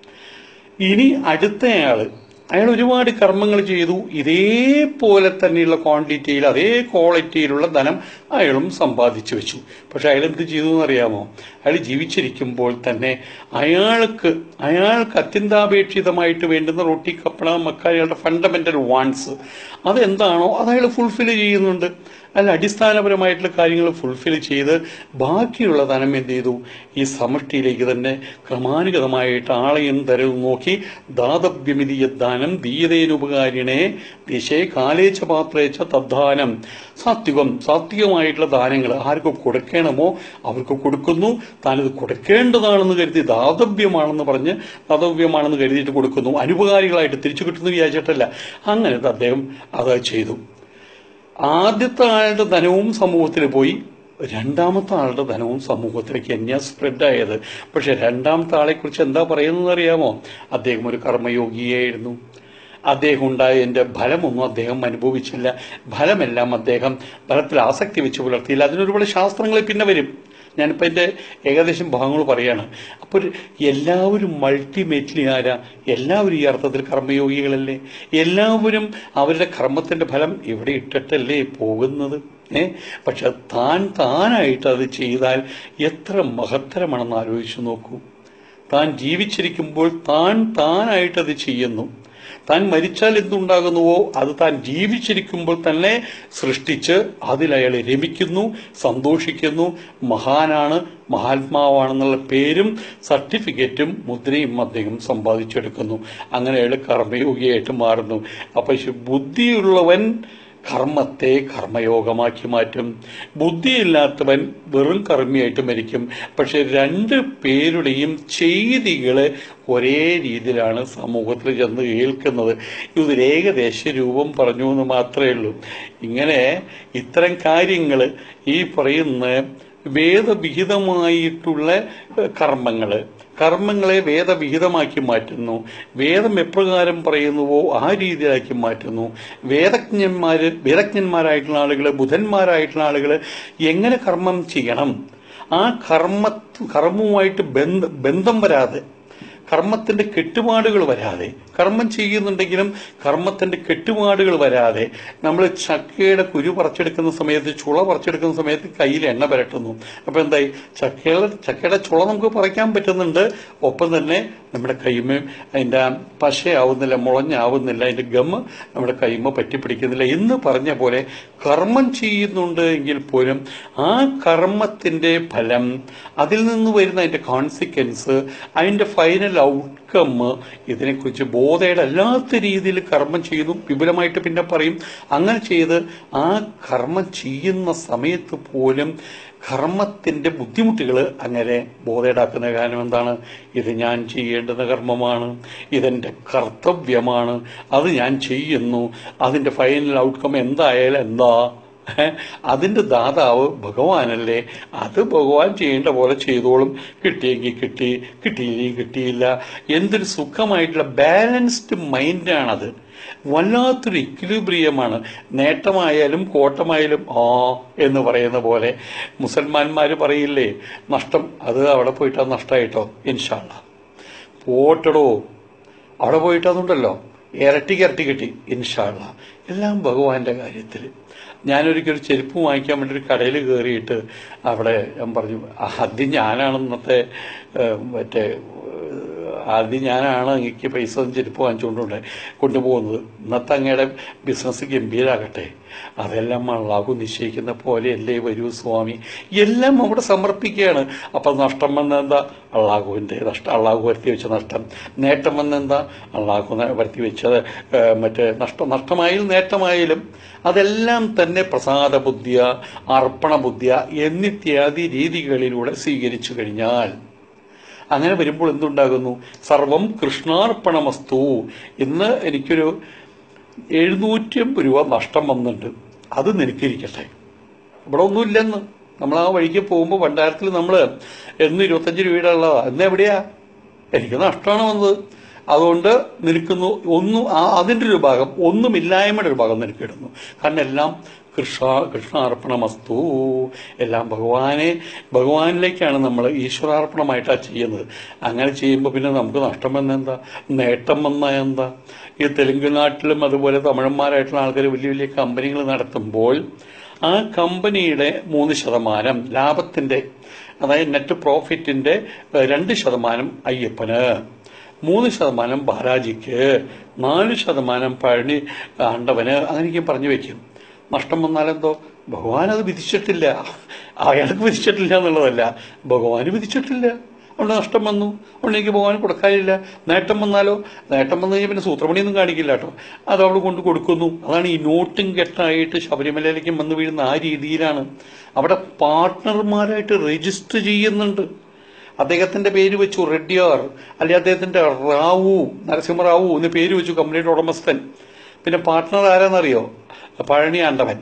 ഇനി അടുത്തയാള് അയാൾ ഒരുപാട് കർമ്മങ്ങൾ ചെയ്തു ഇതേപോലെ തന്നെയുള്ള ക്വാണ്ടിറ്റിയിൽ അതേ ക്വാളിറ്റിയിലുള്ള ധനം അയാളും സമ്പാദിച്ചു വെച്ചു പക്ഷെ അയാൾ എന്ത് ചെയ്തു എന്നറിയാമോ അയാൾ ജീവിച്ചിരിക്കുമ്പോൾ തന്നെ അയാൾക്ക് അയാൾക്ക് അത്യന്താപേക്ഷിതമായിട്ട് വേണ്ടുന്ന റൊട്ടി കപ്പണ മക്ക അയാളുടെ ഫണ്ടമെന്റൽ വാൺസ് അതെന്താണോ അത് അയാൾ ഫുൾഫിൽ ചെയ്യുന്നുണ്ട് അല്ല അടിസ്ഥാനപരമായിട്ടുള്ള കാര്യങ്ങൾ ഫുൾഫിൽ ചെയ്ത് ബാക്കിയുള്ള ധനം എന്ത് ചെയ്തു ഈ സമഷ്ടിയിലേക്ക് തന്നെ ക്രമാനുഗതമായിട്ട് ആളെയും തരവും നോക്കി ദാതവ്യമിതിയ ദാനം ദീയതേനുപകാരിണേ ദിശേ കാലേച്ച പാത്രേച്ച തദ്ദാനം സാത്വികം സാത്വികമായിട്ടുള്ള ദാനങ്ങൾ ആർക്ക് കൊടുക്കണമോ അവർക്ക് കൊടുക്കുന്നു താനിത് കൊടുക്കേണ്ടതാണെന്ന് കരുതി ദാതവ്യമാണെന്ന് പറഞ്ഞ് ദാതവ്യമാണെന്ന് കരുതിയിട്ട് കൊടുക്കുന്നു അനുപകാരികളായിട്ട് തിരിച്ചു കിട്ടുന്നു വിചാരിച്ചിട്ടല്ല അങ്ങനത്തെ അദ്ദേഹം അത് ചെയ്തു ആദ്യത്തെ ആളുടെ ധനവും സമൂഹത്തിൽ പോയി രണ്ടാമത്തെ ആളുടെ ധനവും സമൂഹത്തിലേക്ക് തന്നെയാണ് സ്പ്രെഡായത് പക്ഷെ രണ്ടാമത്തെ ആളെക്കുറിച്ച് എന്താ പറയുന്നത് അറിയാമോ അദ്ദേഹം ഒരു കർമ്മയോഗിയായിരുന്നു അദ്ദേഹം ഉണ്ടായതിന്റെ ഫലമൊന്നും അദ്ദേഹം അനുഭവിച്ചില്ല ഫലമെല്ലാം അദ്ദേഹം ഫലത്തിൽ ആസക്തി വെച്ച് പുലർത്തിയില്ല അതിനൊരുപാട് ശാസ്ത്രങ്ങൾ പിന്നെ വരും ഞാനിപ്പോൾ എൻ്റെ ഏകദേശം ഭാഗങ്ങൾ പറയാണ് അപ്പോൾ ഒരു എല്ലാവരും മൾട്ടിമേറ്റ്ലി ആരാ എല്ലാവരും ഈ അർത്ഥത്തിൽ കർമ്മയോഗികളല്ലേ എല്ലാവരും അവരുടെ കർമ്മത്തിന്റെ ഫലം ഇവിടെ ഇട്ടിട്ടല്ലേ പോകുന്നത് ഏ പക്ഷെ താൻ താനായിട്ട് അത് ചെയ്താൽ എത്ര മഹത്തരമാണെന്ന് ആലോചിച്ചു നോക്കൂ താൻ ജീവിച്ചിരിക്കുമ്പോൾ താൻ താനായിട്ട് അത് ചെയ്യുന്നു താൻ മരിച്ചാൽ എന്തുണ്ടാകുന്നുവോ അത് താൻ ജീവിച്ചിരിക്കുമ്പോൾ തന്നെ സൃഷ്ടിച്ച് അതിൽ അയാൾ രമിക്കുന്നു സന്തോഷിക്കുന്നു മഹാനാണ് മഹാത്മാവാണെന്നുള്ള പേരും സർട്ടിഫിക്കറ്റും മുദ്രയും അദ്ദേഹം സമ്പാദിച്ചെടുക്കുന്നു അങ്ങനെ അയാൾ കർമ്മയോഗിയായിട്ട് മാറുന്നു അപ്പൊ ശ- ബുദ്ധിയുള്ളവൻ കർമ്മത്തെ കർമ്മയോഗമാക്കി മാറ്റും ബുദ്ധിയില്ലാത്തവൻ വെറും കർമ്മിയായിട്ട് മരിക്കും പക്ഷെ രണ്ട് പേരുടെയും ചെയ്തികള് ഒരേ രീതിയിലാണ് സമൂഹത്തിൽ ചെന്ന് കേൾക്കുന്നത് ഇതൊരു ഏകദേശ രൂപം പറഞ്ഞു എന്ന് മാത്രമേ ഉള്ളൂ ഇങ്ങനെ ഇത്തരം കാര്യങ്ങൾ ഈ പറയുന്ന വേദവിഹിതമായിട്ടുള്ള കർമ്മങ്ങള് കർമ്മങ്ങളെ വേദവിഹിതമാക്കി മാറ്റുന്നു വേദം എപ്രകാരം പറയുന്നുവോ ആ രീതിയിലാക്കി മാറ്റുന്നു വേദജ്ഞന്മാര് വേദജ്ഞന്മാരായിട്ടുള്ള ആളുകൾ ബുധന്മാരായിട്ടുള്ള ആളുകൾ എങ്ങനെ കർമ്മം ചെയ്യണം ആ കർമ്മ കർമ്മവുമായിട്ട് ബന്ധ ബന്ധം വരാതെ കർമ്മത്തിന്റെ കെട്ടുപാടുകൾ വരാതെ കർമ്മം ചെയ്യുന്നുണ്ടെങ്കിലും കർമ്മത്തിന്റെ കെട്ടുപാടുകൾ വരാതെ നമ്മൾ ചക്കയുടെ കുരു പറിച്ചെടുക്കുന്ന സമയത്ത് ചുള പറിച്ചെടുക്കുന്ന സമയത്ത് കയ്യിൽ എണ്ണ പുരട്ടുന്നു അപ്പൊ എന്തായി ചക്കയുടെ ചക്കയുടെ ചുള നമുക്ക് പറിക്കാൻ പറ്റുന്നുണ്ട് ഒപ്പം തന്നെ നമ്മുടെ കൈമ അതിന്റെ പശയാവുന്നില്ല മുളഞ്ഞാവുന്നില്ല അതിന്റെ ഗമ്മ് നമ്മുടെ കൈമ പറ്റിപ്പിടിക്കുന്നില്ല എന്ന് പറഞ്ഞ പോലെ കർമ്മം ചെയ്യുന്നുണ്ട് എങ്കിൽ പോലും ആ കർമ്മത്തിന്റെ ഫലം അതിൽ നിന്ന് വരുന്ന അതിന്റെ കോൺസിക്വൻസ് അതിന്റെ ഫൈനൽ ഔട്ട്കം ഇതിനെക്കുറിച്ച് ബോധയുടെ അല്ലാത്ത രീതിയിൽ കർമ്മം ചെയ്യുന്നു വിപുലമായിട്ട് പിന്നെ പറയും അങ്ങനെ ചെയ്ത് ആ കർമ്മം ചെയ്യുന്ന സമയത്ത് പോലും കർമ്മത്തിന്റെ ബുദ്ധിമുട്ടുകൾ അങ്ങനെ ബോധേടാക്കുന്ന കാരണം എന്താണ് ഇത് ഞാൻ ചെയ്യേണ്ടുന്ന കർമ്മമാണ് ഇതെന്റെ കർത്തവ്യമാണ് അത് ഞാൻ ചെയ്യുന്നു അതിന്റെ ഫൈനൽ ഔട്ട്കം എന്തായാലും എന്താ ഏ? അതിന്റെ ദാതാവ് ഭഗവാനല്ലേ അത് ഭഗവാൻ ചെയ്യേണ്ട പോലെ ചെയ്തോളും കിട്ടിയെങ്കിൽ കിട്ടി കിട്ടിയില്ലെങ്കിൽ കിട്ടിയില്ല എന്തൊരു സുഖമായിട്ടുള്ള ബാലൻസ്ഡ് മൈൻഡാണത് വല്ലാത്തൊരു ഇക്വിലിബ്രിയമാണ് നേട്ടമായാലും കോട്ടമായാലും ആ എന്ന് പറയുന്ന പോലെ മുസൽമാന്മാർ പറയില്ലേ നഷ്ടം അത് അവിടെ പോയിട്ടാ നഷ്ടമായിട്ടോ ഇൻഷാള്ള പോട്ടടോ അവിടെ പോയിട്ട് അതുണ്ടല്ലോ ഇരട്ടിക്ക് ഇരട്ടി കിട്ടി ഇൻഷാള്ള എല്ലാം ഭഗവാന്റെ കാര്യത്തിൽ ഞാനൊരിക്കൽ ചെരുപ്പ് വാങ്ങിക്കാൻ വേണ്ടി ഒരു കടയിൽ കയറിയിട്ട് അവിടെ ഞാൻ പറഞ്ഞു ആദ്യം ഞാനാണ് ഇന്നത്തെ ഏഹ്, മറ്റേ ഏഹ്, ആദ്യം ഞാനാണ് എനിക്ക് പൈസ ചെരുപ്പ് വാങ്ങിച്ചുകൊണ്ടുണ്ട് കൊണ്ടുപോകുന്നത് ഇന്നത്തെ അങ്ങയുടെ ബിസിനസ് ഗംഭീരാകട്ടെ അതെല്ലാം അള്ളാഹു നിശ്ചയിക്കുന്ന പോലെയല്ലേ വരൂ സ്വാമി എല്ലാം അവിടെ സമർപ്പിക്കുകയാണ് അപ്പൊ നഷ്ടം വന്നെന്താ അള്ളാഹുവിന്റെ നഷ്ടം അള്ളാഹു വരുത്തി വെച്ച നഷ്ടം നേട്ടം വന്നെന്താ അള്ളാഹു ന- വരുത്തി വെച്ചത് ഏഹ്, മറ്റേ നഷ്ടം നഷ്ടമായാലും നേട്ടമായാലും അതെല്ലാം തന്നെ പ്രസാദ ബുദ്ധിയ അർപ്പണ ബുദ്ധിയ എന്നിത്യാദി രീതികളിലൂടെ സ്വീകരിച്ചു കഴിഞ്ഞാൽ അങ്ങനെ വരുമ്പോൾ എന്തുണ്ടാകുന്നു സർവം കൃഷ്ണാർപ്പണമസ്തു ഇന്ന് എനിക്കൊരു എഴുന്നൂറ്റി അമ്പത് രൂപ നഷ്ടം വന്നിട്ടുണ്ട് അത് നിനക്കിരിക്കട്ടെ ഇവിടെ ഒന്നുമില്ലെന്ന് നമ്മൾ ആ വഴിക്ക് പോകുമ്പോൾ ഭണ്ഡാരത്തിൽ നമ്മൾ എന്ന് ഇരുപത്തഞ്ച് രൂപയുടെ എന്ന് എവിടെയാ എനിക്ക് നഷ്ടമാണ് വന്നത് അതുകൊണ്ട് നിനക്കുന്നു ഒന്നും ആ- അതിന്റെ ഒരു ഭാഗം ഒന്നുമില്ലായ്മയുടെ ഒരു ഭാഗം നിനക്ക് ഇടുന്നു കാരണം എല്ലാം കൃഷ്ണ കൃഷ്ണാർപ്പണമസ്തു എല്ലാം ഭഗവാനെ ഭഗവാനിലേക്കാണ് നമ്മൾ ഈശ്വരാർപ്പണമായിട്ടാണ് ചെയ്യുന്നത് അങ്ങനെ ചെയ്യുമ്പോൾ പിന്നെ നമുക്ക് നഷ്ടം വന്നെന്താ നേട്ടം വന്ന എന്താ ഈ തെലുങ്ക് നാട്ടിലും അതുപോലെ തമിഴന്മാരായിട്ടുള്ള ആൾക്കാർ വലിയ വലിയ കമ്പനികൾ നടത്തുമ്പോൾ ആ കമ്പനിയുടെ മൂന്ന് ശതമാനം ലാഭത്തിന്റെ അതായത് നെറ്റ് പ്രോഫിറ്റിന്റെ ഏഹ്, രണ്ട് ശതമാനം അയ്യപ്പന് മൂന്ന് ശതമാനം ബാലാജിക്ക് നാല് ശതമാനം പഴനി ആണ്ടവന് അങ്ങനെയൊക്കെ പറഞ്ഞു വെക്കും നഷ്ടം വന്നാലെന്തോ ഭഗവാൻ അത് വിധിച്ചിട്ടില്ല അയാൾക്ക് വിധിച്ചിട്ടില്ല എന്നുള്ളതല്ല ഭഗവാന് വിധിച്ചിട്ടില്ല അതുകൊണ്ട് നഷ്ടം വന്നു അതുകൊണ്ട് എനിക്ക് ഭഗവാൻ കൊടുക്കാനില്ല നേട്ടം വന്നാലോ നേട്ടം വന്നു കഴിഞ്ഞാൽ പിന്നെ സൂത്രമണിയൊന്നും കാണിക്കില്ല കേട്ടോ അത് അവിടെ കൊണ്ട് കൊടുക്കുന്നു അതാണ് ഈ നോട്ടും കെട്ടായിട്ട് ശബരിമലയിലേക്ക് വന്നു വീഴുന്ന ആ രീതിയിലാണ് അവിടെ പാർട്ട്ണർമാരായിട്ട് രജിസ്റ്റർ ചെയ്യുന്നുണ്ട് അദ്ദേഹത്തിന്റെ പേര് വെച്ചു റെഡ്ഡിയാർ അല്ലെ അദ്ദേഹത്തിന്റെ റാവു നരസിംഹറാവു എന്ന് പേര് വെച്ചു കമ്പനിയുടെ ഉടമസ്ഥൻ പിന്നെ പാർട്ട്ണർ ആരാന്നറിയോ പഴനി ആണ്ടവൻ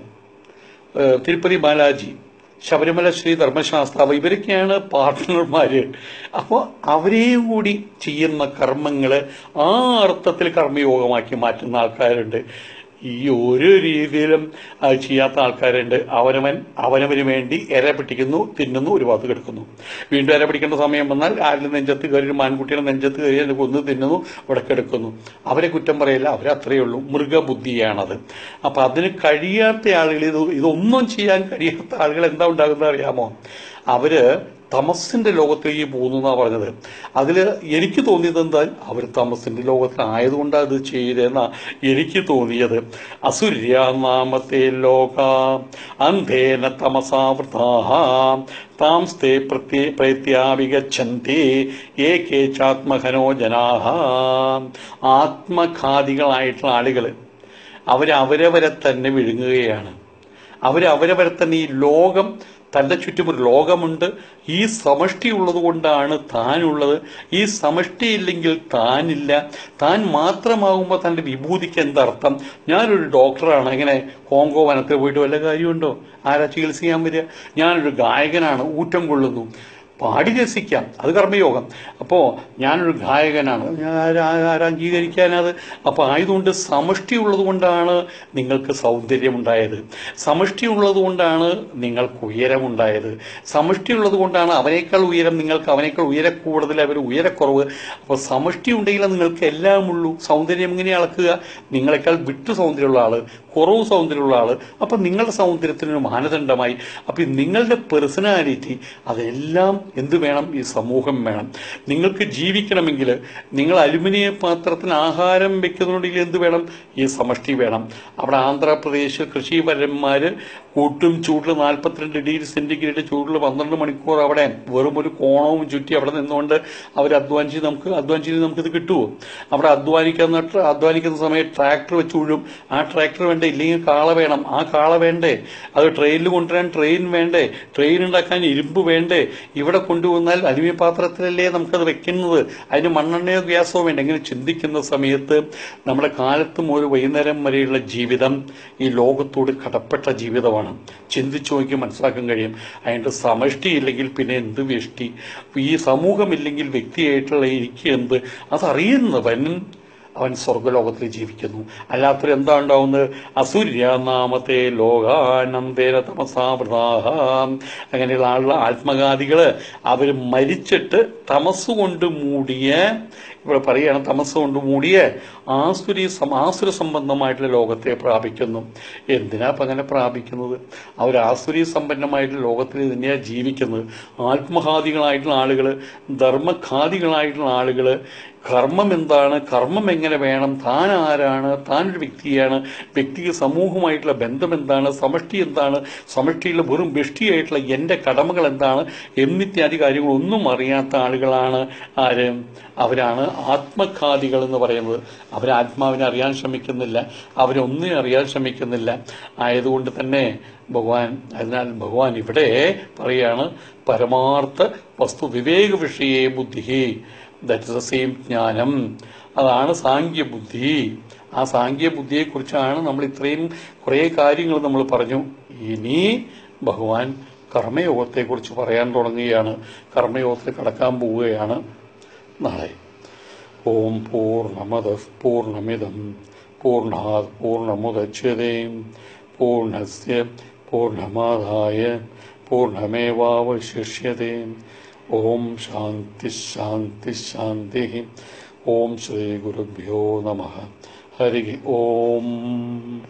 ഏഹ് തിരുപ്പതി ബാലാജി ശബരിമല ശ്രീ ധർമ്മശാസ്താവ് ഇവരൊക്കെയാണ് പാർട്ട്ണർമാര് അപ്പോൾ അവരെയും കൂടി ചെയ്യുന്ന കർമ്മങ്ങള് ആ അർത്ഥത്തിൽ കർമ്മയോഗമാക്കി മാറ്റുന്ന ആൾക്കാരുണ്ട് ഈ ഒരു രീതിയിലും അത് ചെയ്യാത്ത ആൾക്കാരുണ്ട് അവനവൻ അവനവന് വേണ്ടി ഇര പിടിക്കുന്നു തിന്നുന്നു ഒരു ഭാഗത്ത് കിടക്കുന്നു വീണ്ടും ഇര പിടിക്കേണ്ട സമയം വന്നാൽ ആരുടെ നെഞ്ചത്ത് കയറി ഒരു മാൻകുട്ടിയുടെ നെഞ്ചത്ത് കയറി അത് കൊന്നു തിന്നുന്നു ഇവിടെ കിടക്കുന്നു അവരെ കുറ്റം പറയില്ല അവരെ അത്രയേ ഉള്ളൂ മൃഗബുദ്ധിയാണത് അപ്പൊ അതിന് കഴിയാത്ത ആളുകൾ ഇത് ഇതൊന്നും ചെയ്യാൻ കഴിയാത്ത ആളുകൾ എന്താ ഉണ്ടാകുന്നത് അറിയാമോ അവര് തമസിന്റെ ലോകത്തേക്ക് പോകുന്നു എന്നാ പറഞ്ഞത് അതില് എനിക്ക് തോന്നിയത് എന്താ അവർ തമസിന്റെ ലോകത്തിലായതുകൊണ്ട് അത് ചെയ്തെന്നാ എനിക്ക് തോന്നിയത് അസുര്യാനാമത്തെ ലോക അന്ധേന തമസാവൃതാഹ താംസ്തേ പ്രത്യേ പ്രത്യാവിഗച്ഛന്തി ഏകേ ചാത്മഹനോ ജനാഹ ആത്മഘാതികളായിട്ടുള്ള ആളുകൾ അവരവരവരെ തന്നെ വിഴുങ്ങുകയാണ് അവരവരവരെ തന്നെ ഈ ലോകം തന്റെ ചുറ്റും ഒരു ലോകമുണ്ട് ഈ സമഷ്ടി ഉള്ളത് കൊണ്ടാണ് താനുള്ളത് ഈ സമഷ്ടി ഇല്ലെങ്കിൽ താനില്ല താൻ മാത്രമാകുമ്പോൾ തന്റെ വിഭൂതിക്ക് എന്തർത്ഥം ഞാനൊരു ഡോക്ടറാണ് എങ്ങനെ കോങ്കോ വനത്തിൽ പോയിട്ട് വല്ല കാര്യമുണ്ടോ ആരാ ചികിത്സിക്കാൻ വരിക ഞാനൊരു ഗായകനാണ് ഊറ്റം കൊള്ളുന്നു പാടി രസിക്കാം അത് കർമ്മയോഗം അപ്പോ ഞാനൊരു ഗായകനാണ് ഞാൻ ആരാ- ആരാ അംഗീകരിക്കാനത് അപ്പൊ ആയതുകൊണ്ട് സമഷ്ടി ഉള്ളത് കൊണ്ടാണ് നിങ്ങൾക്ക് സൗന്ദര്യമുണ്ടായത് സമഷ്ടി ഉള്ളത് കൊണ്ടാണ് നിങ്ങൾക്ക് ഉയരമുണ്ടായത് സമഷ്ടി ഉള്ളത് കൊണ്ടാണ് അവനേക്കാൾ ഉയരം നിങ്ങൾക്ക് അവനേക്കാൾ ഉയര കൂടുതൽ അവർ ഉയരക്കുറവ് അപ്പൊ സമഷ്ടി ഉണ്ടെങ്കിൽ നിങ്ങൾക്ക് എല്ലാം ഉള്ളൂ സൗന്ദര്യം എങ്ങനെ അളക്കുക നിങ്ങളെക്കാൾ വിട്ടു സൗന്ദര്യമുള്ള ആള് കുറവ് സൗന്ദര്യമുള്ള ആള് അപ്പൊ നിങ്ങളുടെ സൗന്ദര്യത്തിനൊരു മാനദണ്ഡമായി അപ്പൊ ഈ നിങ്ങളുടെ പേഴ്സണാലിറ്റി അതെല്ലാം എന്ത് വേണം ഈ സമൂഹം വേണം നിങ്ങൾക്ക് ജീവിക്കണമെങ്കിൽ നിങ്ങൾ അലുമിനിയ പാത്രത്തിന് ആഹാരം വെക്കുന്നുണ്ടെങ്കിൽ എന്ത് വേണം ഈ സമഷ്ടി വേണം അവിടെ ആന്ധ്രാപ്രദേശ് കൃഷിപരന്മാര് കൂട്ടും ചൂടിൽ നാൽപ്പത്തിരണ്ട് ഡിഗ്രി സെന്റിഗ്രേഡ് ചൂടിൽ പന്ത്രണ്ട് മണിക്കൂർ അവിടെ വെറും ഒരു കോണവും ചുറ്റി അവിടെ നിന്നുകൊണ്ട് അവർ അധ്വാനിച്ച് നമുക്ക് അധ്വാനിച്ച് നമുക്ക് ഇത് കിട്ടുമോ അവിടെ അധ്വാനിക്കുന്ന അധ്വാനിക്കുന്ന സമയത്ത് ട്രാക്ടർ വെച്ച് ഉഴും ആ ട്രാക്ടർ വേണ്ട വേണ്ടേ ഇല്ലെങ്കിൽ കാള വേണം ആ കാള വേണ്ടേ അത് ട്രെയിനിൽ കൊണ്ടുവരാൻ ട്രെയിൻ വേണ്ടേ ട്രെയിൻ ഉണ്ടാക്കാൻ ഇരുമ്പ് വേണ്ടേ ഇവിടെ കൊണ്ടുവന്നാൽ അലുമിനിയ പാത്രത്തിലല്ലേ നമുക്കത് വെക്കുന്നത് അതിന് മണ്ണെണ്ണയോ ഗ്യാസോ വേണ്ട ഇങ്ങനെ ചിന്തിക്കുന്ന സമയത്ത് നമ്മുടെ കാലത്തും ഒരു വൈകുന്നേരം വരെയുള്ള ജീവിതം ഈ ലോകത്തോട് കടപ്പെട്ട ജീവിതമാണ് ചിന്തിച്ചു നോക്കി മനസ്സിലാക്കാൻ കഴിയും അതിൻ്റെ സമഷ്ടി ഇല്ലെങ്കിൽ പിന്നെ എന്ത് വ്യഷ്ടി ഈ സമൂഹമില്ലെങ്കിൽ വ്യക്തിയായിട്ടുള്ള എനിക്ക് എന്ത് അതറിയുന്നവൻ അവൻ സ്വർഗലോകത്തിൽ ജീവിക്കുന്നു അല്ലാത്തൊരു എന്താ ഉണ്ടാവുന്നത് അസൂര്യനാമത്തെ ലോകാനന്ദേന തമസാവൃതാഹ അങ്ങനെയുള്ള ആളുകൾ ആത്മഘാതികള് അവർ മരിച്ചിട്ട് തമസ് കൊണ്ട് മൂടിയ ഇവിടെ പറയുകയാണ് തമസ് കൊണ്ട് മൂടിയ ആസുരി സം- ആസുര സംബന്ധമായിട്ടുള്ള ലോകത്തെ പ്രാപിക്കുന്നു എന്തിനാ അപ്പം അങ്ങനെ പ്രാപിക്കുന്നത് അവർ ആസുരി സമ്പന്നമായിട്ടുള്ള ലോകത്തിൽ തന്നെയാണ് ജീവിക്കുന്നത് ആത്മഘാതികളായിട്ടുള്ള ആളുകൾ ധർമ്മഘാതികളായിട്ടുള്ള ആളുകൾ കർമ്മം എന്താണ് കർമ്മം എങ്ങനെ വേണം താൻ ആരാണ് താൻ ഒരു വ്യക്തിയാണ് വ്യക്തിക്ക് സമൂഹമായിട്ടുള്ള ബന്ധം എന്താണ് സമഷ്ടി എന്താണ് സമഷ്ടിയിലെ വെറും വ്യഷ്ടിയായിട്ടുള്ള എൻ്റെ കടമകൾ എന്താണ് എന്നിത്യാദി കാര്യങ്ങളൊന്നും അറിയാത്ത ആളുകളാണ് ആര് അവരാണ് ആത്മഘാതികൾ എന്ന് പറയുന്നത് അവർ ആത്മാവിനെ അറിയാൻ ശ്രമിക്കുന്നില്ല അവരൊന്നും അറിയാൻ ശ്രമിക്കുന്നില്ല ആയതുകൊണ്ട് തന്നെ ഭഗവാൻ അതിനാൽ ഭഗവാൻ ഇവിടെ പറയാണ് പരമാർത്ഥ വസ്തു വിവേക വിഷയേ ബുദ്ധി ദറ്റ് ഇസ് ദ സെയിം ജ്ഞാനം അതാണ് സാങ്ക്യബുദ്ധി ആ സാങ്ക്യബുദ്ധിയെക്കുറിച്ചാണ് നമ്മൾ ഇത്രയും കുറേ കാര്യങ്ങൾ നമ്മൾ പറഞ്ഞു ഇനി ഭഗവാൻ കർമ്മയോഗത്തെക്കുറിച്ച് പറയാൻ തുടങ്ങുകയാണ് കർമ്മയോഗത്തിൽ കടക്കാൻ പോവുകയാണ് നാളെ ഓം പൂർണ്ണമത പൂർണ്ണമിതം പൂർണ്ണാത് പൂർണ്ണമുദച്യതേ പൂർണ്ണസ്യ പൂർണ്ണമാദായ പൂർണ്ണമേവാവശിഷ്യത്തെ ഓം ശാന്തി ശാന്തി ശാന്തി ഓം ശ്രീ ഗുരുഭ്യോ നമ ഹരി ഓം